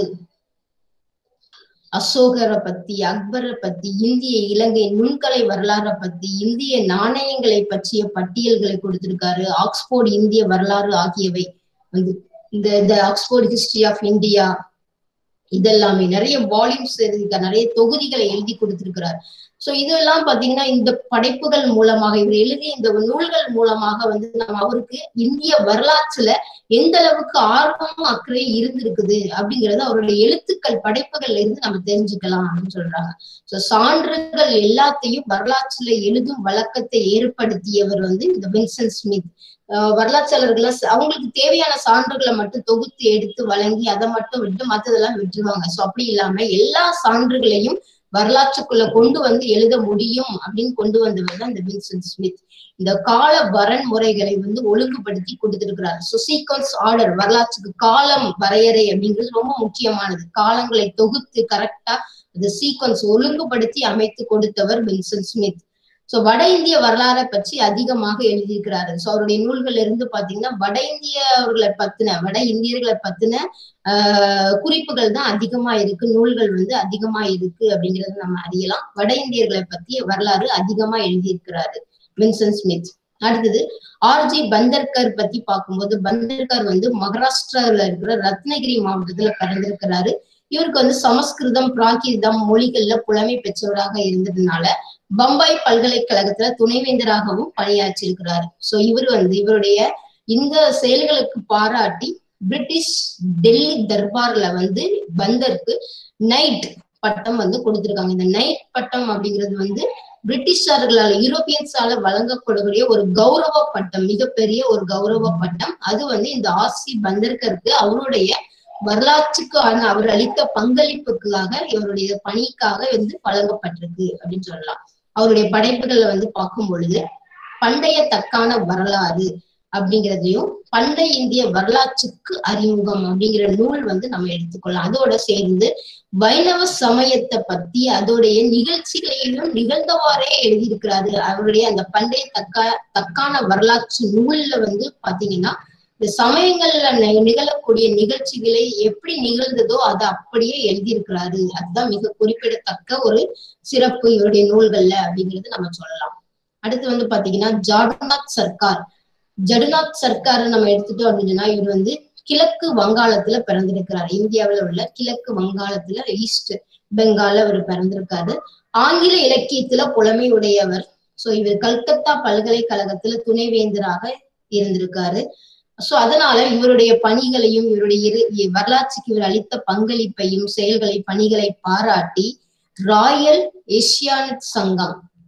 அசோகரை பத்தி அக்பரை பத்தி இந்திய இலங்கை நுண்கலை வரலாறை பத்தி இந்திய நாணயங்களை பற்றிய பட்டியல்களை கொடுத்திருக்காரு ஆக்ஸ்போர்ட் இந்திய வரலாறு ஆகியவை வந்து இந்த இந்த ஆக்ஸ்போர்ட் ஹிஸ்டரி ஆஃப் இந்தியா இதெல்லாமே நிறைய வால்யூம்ஸ் எழுதியிருக்காரு நிறைய தொகுதிகளை எழுதி கொடுத்திருக்கிறார் சோ இதெல்லாம் பாத்தீங்கன்னா இந்த படைப்புகள் மூலமாக இவர் எழுதிய இந்த நூல்கள் மூலமாக வந்து நம்ம அவருக்கு இந்திய வரலாற்றுல எந்த அளவுக்கு ஆர்வமும் அக்கறையும் இருந்திருக்குது அப்படிங்கறது அவருடைய எழுத்துக்கள் படைப்புகள்ல இருந்து நம்ம தெரிஞ்சுக்கலாம் அப்படின்னு சொல்றாங்க சோ சான்றுகள் எல்லாத்தையும் வரலாற்றுல எழுதும் வழக்கத்தை ஏற்படுத்தியவர் வந்து இந்த வின்சன் ஸ்மித் வரலாற்றாளர்கள் அவங்களுக்கு தேவையான சான்றுகளை மட்டும் தொகுத்து எடுத்து வழங்கி அதை மட்டும் விட்டு மத்ததெல்லாம் விட்டுருவாங்க சோ அப்படி இல்லாம எல்லா சான்றுகளையும் வரலாற்றுக்குள்ள கொண்டு வந்து எழுத முடியும் அப்படின்னு கொண்டு வந்தவர் தான் இந்த வின்சன் ஸ்மித் இந்த கால வரன்முறைகளை வந்து ஒழுங்குபடுத்தி கொடுத்திருக்கிறார் ஸோ சீக்வன்ஸ் ஆர்டர் வரலாற்றுக்கு காலம் வரையறை அப்படிங்கிறது ரொம்ப முக்கியமானது காலங்களை தொகுத்து கரெக்டா அந்த சீக்வன்ஸ் ஒழுங்குபடுத்தி அமைத்து கொடுத்தவர் வின்சன் ஸ்மித் சோ வட இந்திய வரலாறை பற்றி அதிகமாக எழுதியிருக்கிறாரு சோ அவருடைய நூல்கள் இருந்து பாத்தீங்கன்னா வட இந்தியர்களை பத்தின வட இந்தியர்களை பத்தின ஆஹ் குறிப்புகள் தான் அதிகமா இருக்கு நூல்கள் வந்து அதிகமா இருக்கு அப்படிங்கறத நம்ம அறியலாம் வட இந்தியர்களை பத்திய வரலாறு அதிகமா எழுதியிருக்கிறாரு வின்சன் ஸ்மித் அடுத்தது ஆர்ஜி பந்தர்கர் பத்தி பார்க்கும்போது பந்தர்கர் வந்து மகாராஷ்டிரால இருக்கிற ரத்னகிரி மாவட்டத்துல பிறந்திருக்கிறாரு இவருக்கு வந்து சமஸ்கிருதம் பிராகிருதம் மொழிகள்ல புலமை பெற்றவராக இருந்ததுனால பம்பாய் பல்கலைக்கழகத்துல துணைவேந்தராகவும் பணியாற்றிருக்கிறாரு சோ இவர் வந்து இவருடைய இந்த செயல்களுக்கு பாராட்டி பிரிட்டிஷ் டெல்லி தர்பார்ல வந்து பந்தருக்கு நைட் பட்டம் வந்து கொடுத்திருக்காங்க இந்த நைட் பட்டம் அப்படிங்கிறது வந்து பிரிட்டிஷார்களால யூரோப்பியன்ஸால வழங்கக்கூடிய ஒரு கௌரவ பட்டம் மிகப்பெரிய ஒரு கௌரவ பட்டம் அது வந்து இந்த ஆர்சி பந்தர்கருக்கு அவருடைய வரலாற்றுக்கான அவர் அளித்த பங்களிப்புக்காக இவருடைய பணிக்காக வந்து வழங்கப்பட்டிருக்கு அப்படின்னு சொல்லலாம் அவருடைய படைப்புகளை வந்து பார்க்கும் பொழுது பண்டைய தக்கான வரலாறு அப்படிங்கிறதையும் பண்டைய இந்திய வரலாற்றுக்கு அறிமுகம் அப்படிங்கிற நூல் வந்து நம்ம எடுத்துக்கொள்ளலாம் அதோட சேர்ந்து வைணவ சமயத்தை பத்தி அதோடைய நிகழ்ச்சிகளையும் நிகழ்ந்தவாறே எழுதியிருக்கிறாரு அவருடைய அந்த பண்டைய தக்கா தக்கான வரலாற்று நூல்ல வந்து பாத்தீங்கன்னா இந்த சமயங்கள்ல நிகழக்கூடிய நிகழ்ச்சிகளை எப்படி நிகழ்ந்ததோ அதை அப்படியே எழுதியிருக்கிறாரு அதுதான் மிக குறிப்பிடத்தக்க ஒரு சிறப்பு இவருடைய நூல்கள்ல அப்படிங்கிறது நம்ம சொல்லலாம் அடுத்து வந்து பாத்தீங்கன்னா ஜாடுநாத் சர்க்கார் ஜடுநாத் சர்க்கார் நம்ம எடுத்துட்டோம் அப்படின்னா இவர் வந்து கிழக்கு வங்காளத்துல பிறந்திருக்கிறார் இந்தியாவில உள்ள கிழக்கு வங்காளத்துல ஈஸ்ட் பெங்கால்ல அவர் பிறந்திருக்காரு ஆங்கில இலக்கியத்துல புலமை உடையவர் சோ இவர் கல்கத்தா பல்கலைக்கழகத்துல துணைவேந்தராக இருந்திருக்காரு சோ அதனால இவருடைய பணிகளையும் இவருடைய இரு வரலாற்றுக்கு இவர் அளித்த பங்களிப்பையும் செயல்களை பணிகளை பாராட்டி ராயல் ஏசியானட் சங்கம்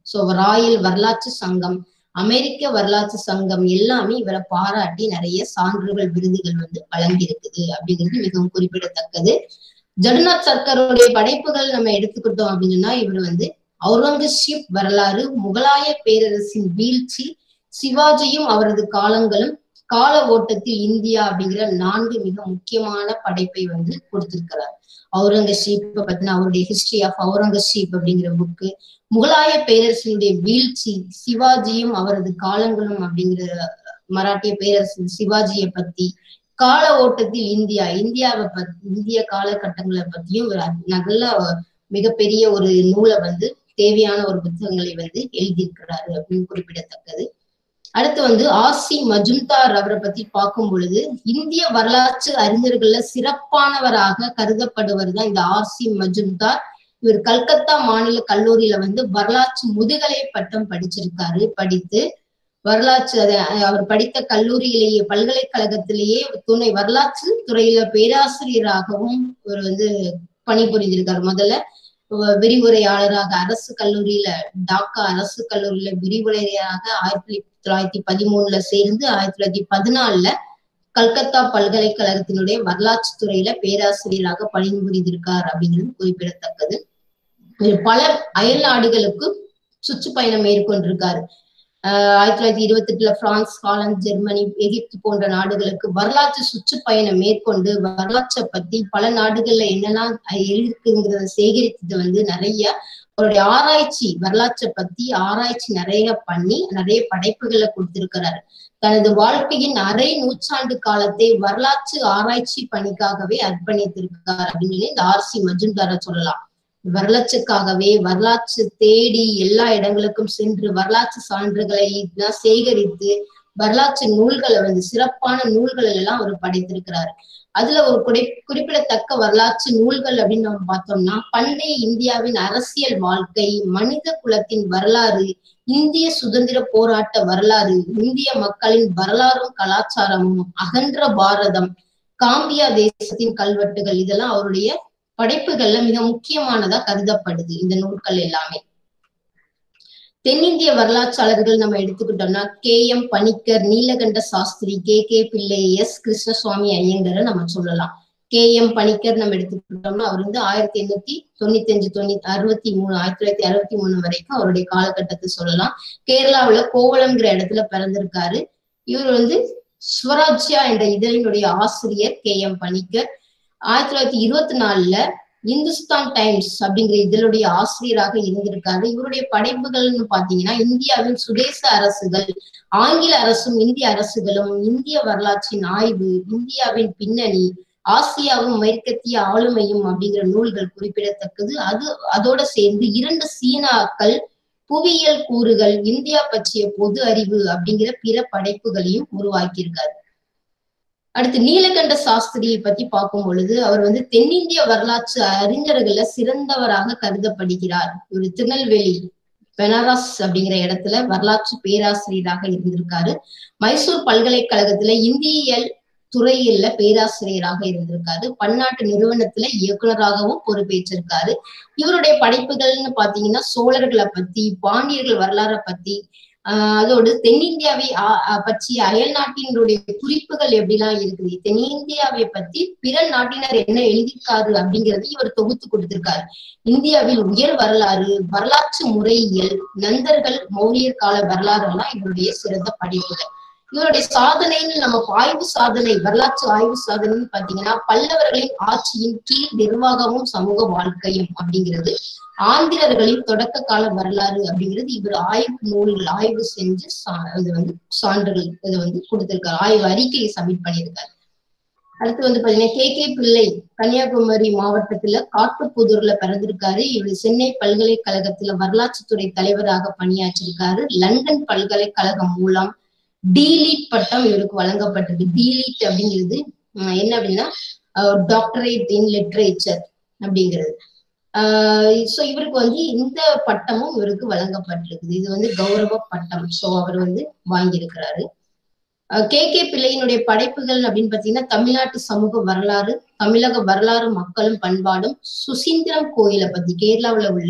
சோ ராயல் வரலாற்று சங்கம் அமெரிக்க வரலாற்று சங்கம் எல்லாமே இவரை பாராட்டி நிறைய சான்றுகள் விருதுகள் வந்து வழங்கி இருக்குது அப்படிங்கிறது மிகவும் குறிப்பிடத்தக்கது ஜடுநாத் சர்க்காருடைய படைப்புகள் நம்ம எடுத்துக்கிட்டோம் அப்படின்னா இவர் வந்து அவுரங்கசீப் வரலாறு முகலாய பேரரசின் வீழ்ச்சி சிவாஜியும் அவரது காலங்களும் கால ஓட்டத்தில் இந்தியா அப்படிங்கிற நான்கு மிக முக்கியமான படைப்பை வந்து கொடுத்திருக்கிறார் அவுரங்கசீப் பத்தின அவருடைய ஹிஸ்டரி ஆஃப் அவுரங்கசீப் அப்படிங்கிற புக்கு முகலாய பேரரசினுடைய வீழ்ச்சி சிவாஜியும் அவரது காலங்களும் அப்படிங்கிற மராட்டிய பேரரசு சிவாஜியை பத்தி கால ஓட்டத்தில் இந்தியா இந்தியாவை பத்தி இந்திய காலகட்டங்களை பத்தியும் ஒரு நல்ல மிகப்பெரிய ஒரு நூலை வந்து தேவையான ஒரு புத்தகங்களை வந்து எழுதியிருக்கிறாரு அப்படின்னு குறிப்பிடத்தக்கது அடுத்து வந்து ஆர்சி மஜும்தார் அவரை பத்தி பார்க்கும் பொழுது இந்திய வரலாற்று அறிஞர்கள்ல சிறப்பானவராக கருதப்படுவர் தான் இந்த ஆர்சி மஜும்தார் இவர் கல்கத்தா மாநில கல்லூரியில வந்து வரலாற்று முதுகலை பட்டம் படிச்சிருக்காரு படித்து வரலாற்று அவர் படித்த கல்லூரியிலேயே பல்கலைக்கழகத்திலேயே துணை வரலாற்று துறையில பேராசிரியராகவும் இவர் வந்து பணிபுரிஞ்சிருக்காரு முதல்ல விரிவுரையாளராக அரசு கல்லூரியில டாக்கா அரசு கல்லூரியில விரிவுரையாளராக ஆயிரத்தி தொள்ளாயிரத்தி பதிமூணுல சேர்ந்து ஆயிரத்தி தொள்ளாயிரத்தி பதினாலுல கல்கத்தா பல்கலைக்கழகத்தினுடைய வரலாற்று துறையில பேராசிரியராக பணிபுரிந்திருக்கார் அப்படிங்கிறது குறிப்பிடத்தக்கது பல அயல் நாடுகளுக்கு சுற்றுப்பயணம் மேற்கொண்டிருக்காரு ஆஹ் ஆயிரத்தி தொள்ளாயிரத்தி இருபத்தி எட்டுல பிரான்ஸ் ஹாலந்து ஜெர்மனி எகிப்து போன்ற நாடுகளுக்கு வரலாற்று சுற்றுப்பயணம் மேற்கொண்டு வரலாற்றை பத்தி பல நாடுகள்ல என்னெல்லாம் இருக்குங்கிறத சேகரித்தது வந்து நிறைய அவருடைய ஆராய்ச்சி வரலாற்றை பத்தி ஆராய்ச்சி நிறைய பண்ணி நிறைய படைப்புகளை கொடுத்திருக்கிறாரு தனது வாழ்க்கையின் அரை நூற்றாண்டு காலத்தை வரலாற்று ஆராய்ச்சி பணிக்காகவே அர்ப்பணித்திருக்கார் அப்படின்னு இந்த ஆர்சி மஜும்தார சொல்லலாம் வரலாற்றுக்காகவே வரலாற்று தேடி எல்லா இடங்களுக்கும் சென்று வரலாற்று சான்றுகளை சேகரித்து வரலாற்று நூல்களை வந்து சிறப்பான நூல்கள் எல்லாம் அவர் படைத்திருக்கிறார் அதுல ஒரு குறி குறிப்பிடத்தக்க வரலாற்று நூல்கள் அப்படின்னு நம்ம பார்த்தோம்னா பண்டைய இந்தியாவின் அரசியல் வாழ்க்கை மனித குலத்தின் வரலாறு இந்திய சுதந்திர போராட்ட வரலாறு இந்திய மக்களின் வரலாறும் கலாச்சாரமும் அகன்ற பாரதம் காம்பியா தேசத்தின் கல்வெட்டுகள் இதெல்லாம் அவருடைய படைப்புகள்ல மிக முக்கியமானதா கருதப்படுது இந்த நூல்கள் எல்லாமே தென்னிந்திய வரலாற்றாளர்கள் நம்ம எடுத்துக்கிட்டோம்னா K M Panikkar Nilakanta Sastri K K Pillai S Krishnaswami ஐயங்கரை நம்ம சொல்லலாம் கே எம் பணிக்கர் நம்ம எடுத்துக்கிட்டோம்னா அவர் வந்து ஆயிரத்தி எண்ணூத்தி தொண்ணூத்தி அஞ்சு தொண்ணூத்தி அறுபத்தி மூணு ஆயிரத்தி தொள்ளாயிரத்தி அறுபத்தி மூணு வரைக்கும் அவருடைய காலகட்டத்தை சொல்லலாம் கேரளாவுல கோவளம்ங்கிற இடத்துல பிறந்திருக்காரு இவர் வந்து ஸ்வராஜ்யா என்ற இதழினுடைய ஆசிரியர் கே எம் பணிக்கர் ஆயிரத்தி தொள்ளாயிரத்தி இருபத்தி நாலுல இந்துஸ்தான் டைம்ஸ் அப்படிங்கிற இதழுடைய ஆசிரியராக இருந்திருக்காரு இவருடைய படைப்புகள்னு பாத்தீங்கன்னா இந்தியாவின் சுதேச அரசுகள் ஆங்கில அரசும் இந்திய அரசுகளும் இந்திய வரலாற்றின் ஆய்வு இந்தியாவின் பின்னணி ஆசியாவும் மேற்கத்திய ஆளுமையும் அப்படிங்கிற நூல்கள் குறிப்பிடத்தக்கது அது அதோட சேர்ந்து இரண்டு சீனாக்கள் புவியியல் கூறுகள் இந்தியா பற்றிய பொது அறிவு அப்படிங்கிற பிற படைப்புகளையும் உருவாக்கியிருக்காரு அடுத்து நீலகண்ட சாஸ்திரியை பத்தி பார்க்கும் பொழுது அவர் வந்து தென்னிந்திய வரலாற்று அறிஞர்கள்ல சிறந்தவராக கருதப்படுகிறார் ஒரு திருநெல்வேலி பெனாரஸ் அப்படிங்கிற இடத்துல வரலாற்று பேராசிரியராக இருந்திருக்காரு மைசூர் பல்கலைக்கழகத்துல இந்தியியல் துறையில பேராசிரியராக இருந்திருக்காரு பன்னாட்டு நிறுவனத்துல இயக்குனராகவும் பொறுப்பேற்றிருக்காரு இவருடைய படைப்புகள்னு பாத்தீங்கன்னா சோழர்களை பத்தி பாண்டியர்கள் வரலாறை பத்தி ஆஹ் அதோடு தென்னிந்தியாவை பற்றிய அயல் நாட்டினுடைய குறிப்புகள் எப்படிலாம் இருக்குது தென்னிந்தியாவை பத்தி பிற நாட்டினர் என்ன எழுதியிருக்காரு அப்படிங்கறது இவர் தொகுத்து கொடுத்திருக்காரு இந்தியாவில் உயர் வரலாறு வரலாற்று முறையியல் நந்தர்கள் மௌரியர் கால வரலாறு எல்லாம் இவருடைய சிறந்த படைப்புகள் இவருடைய சாதனைன்னு நம்ம ஆய்வு சாதனை வரலாற்று ஆய்வு சாதனைன்னு பாத்தீங்கன்னா பல்லவர்களின் ஆட்சியின் கீழ் நிர்வாகமும் சமூக வாழ்க்கையும் அப்படிங்கிறது ஆந்திரர்களின் தொடக்க கால வரலாறு அப்படிங்கிறது இவர் ஆய்வு நூல்கள் ஆய்வு செஞ்சு இது வந்து சான்றுகள் இதை வந்து கொடுத்திருக்காரு ஆய்வு அறிக்கையை சப்மிட் பண்ணியிருக்காரு அடுத்து வந்து பாத்தீங்கன்னா கே கே பிள்ளை கன்னியாகுமரி மாவட்டத்துல காட்டுப்புதூர்ல பிறந்திருக்காரு இவர் சென்னை பல்கலைக்கழகத்துல வரலாற்றுத்துறை தலைவராக பணியாற்றிருக்காரு லண்டன் பல்கலைக்கழகம் மூலம் டீலிட் பட்டம் இவருக்கு வழங்கப்பட்டிருக்கு டீலிட் அப்படிங்கிறது என்ன அப்படின்னா டாக்டரேட் இன் லிட்ரேச்சர் அப்படிங்கிறது ஆஹ் சோ இவருக்கு வந்து இந்த பட்டமும் இவருக்கு வழங்கப்பட்டிருக்குது இது வந்து கௌரவ பட்டம் சோ அவர் வந்து வாங்கியிருக்கிறாரு கே கே பிள்ளையினுடைய படைப்புகள் அப்படின்னு பாத்தீங்கன்னா தமிழ்நாட்டு சமூக வரலாறு தமிழக வரலாறு மக்களும் பண்பாடும் சுசீந்திரம் கோயிலை பத்தி கேரளாவுல உள்ள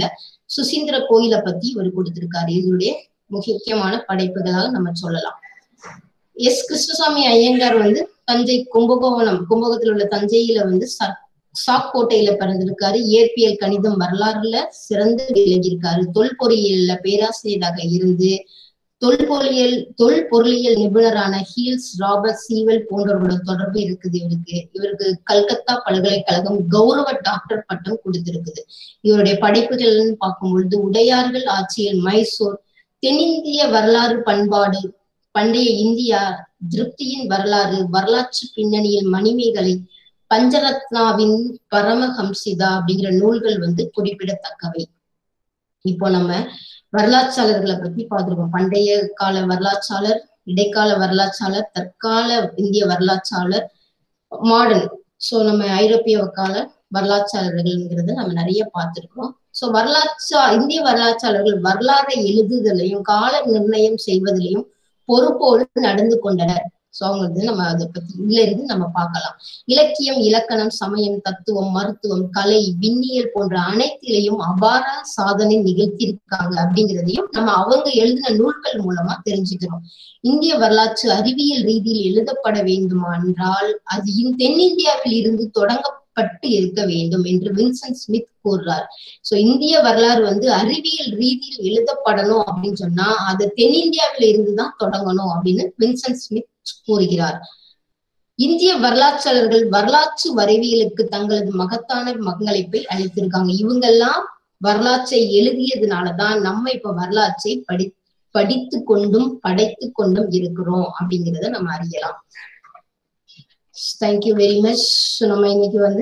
சுசீந்திர கோயிலை பத்தி இவர் கொடுத்திருக்காரு இதனுடைய முக்கியமான படைப்புகளாக நம்ம சொல்லலாம் எஸ் கிருஷ்ணசாமி ஐயங்கார் வந்து தஞ்சை கும்பகோணம் கும்பகோணத்தில் உள்ள தஞ்சையில வந்து சாக்கோட்டையில பிறந்திருக்காரு இயற்பியல் கணிதம் வரலாறுல சிறந்து விளங்கியிருக்காரு தொல்பொறியியல்ல பேராசிரியராக இருந்து தொல்பொருளியல் தொல்பொருளியல் நிபுணரான ஹீல்ஸ் ராபர்ட் சீவல் போன்றவர்களோட தொடர்பு இருக்குது இவருக்கு இவருக்கு கல்கத்தா பல்கலைக்கழகம் கௌரவ டாக்டர் பட்டம் கொடுத்திருக்குது இவருடைய படைப்புகள்னு பார்க்கும் பொழுது உடையார்கள் ஆட்சியில் மைசூர் தென்னிந்திய வரலாறு பண்பாடு பண்டைய இந்தியா திருப்தியின் வரலாறு வரலாற்று பின்னணியில் மணிமேகலை பஞ்சரத்னாவின் பரமஹம்சிதா அப்படிங்கிற நூல்கள் வந்து குறிப்பிடத்தக்கவை இப்போ நம்ம வரலாற்றாளர்களை பத்தி பார்த்திருக்கோம் பண்டைய கால வரலாற்றாளர் இடைக்கால வரலாற்றாளர் தற்கால இந்திய வரலாற்றாளர் மாடர்ன் சோ நம்ம ஐரோப்பிய கால வரலாற்றாளர்கள்ங்கிறத நம்ம நிறைய பார்த்திருக்கோம் சோ வரலாற்றா இந்திய வரலாற்றாளர்கள் வரலாறை எழுதுதலையும் கால நிர்ணயம் செய்வதிலையும் பொறுப்போடு நடந்து கொண்டனர் சோ அவங்க வந்து நம்ம அதை பத்தி இதுல இருந்து நம்ம பார்க்கலாம் இலக்கியம் இலக்கணம் சமயம் தத்துவம் மருத்துவம் கலை விண்ணியல் போன்ற அனைத்திலையும் அபார சாதனை நிகழ்த்தியிருக்காங்க அப்படிங்கிறதையும் நம்ம அவங்க எழுதின நூல்கள் மூலமா தெரிஞ்சுக்கிறோம் இந்திய வரலாற்று அறிவியல் ரீதியில் எழுதப்பட வேண்டுமா என்றால் அது தென்னிந்தியாவில் இருந்து தொடங்கப்பட்டு இருக்க வேண்டும் என்று வின்சென்ட் ஸ்மித் கூறுறார் சோ இந்திய வரலாறு வந்து அறிவியல் ரீதியில் எழுதப்படணும் அப்படின்னு சொன்னா அது தென்னிந்தியாவில இருந்துதான் தொடங்கணும் அப்படின்னு வின்சென்ட் ஸ்மித் கூறுகிறார் இந்திய வரலாற்றாளர்கள் வரலாற்று வரைவியலுக்கு தங்களது மகத்தான பங்களிப்பை அளித்திருக்காங்க இவங்கெல்லாம் வரலாற்றை எழுதியதுனாலதான் நம்ம இப்ப வரலாற்றை படி படித்து கொண்டும் படைத்து கொண்டும் இருக்கிறோம் அப்படிங்கிறத நம்ம அறியலாம் தேங்க்யூ வெரி மச் நம்ம இன்னைக்கு வந்து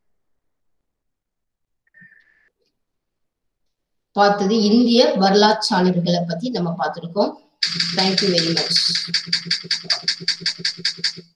பார்த்தது இந்திய வரலாற்றாளர்களை பத்தி நம்ம பார்த்திருக்கோம் தேங்க்யூ வெரி மச்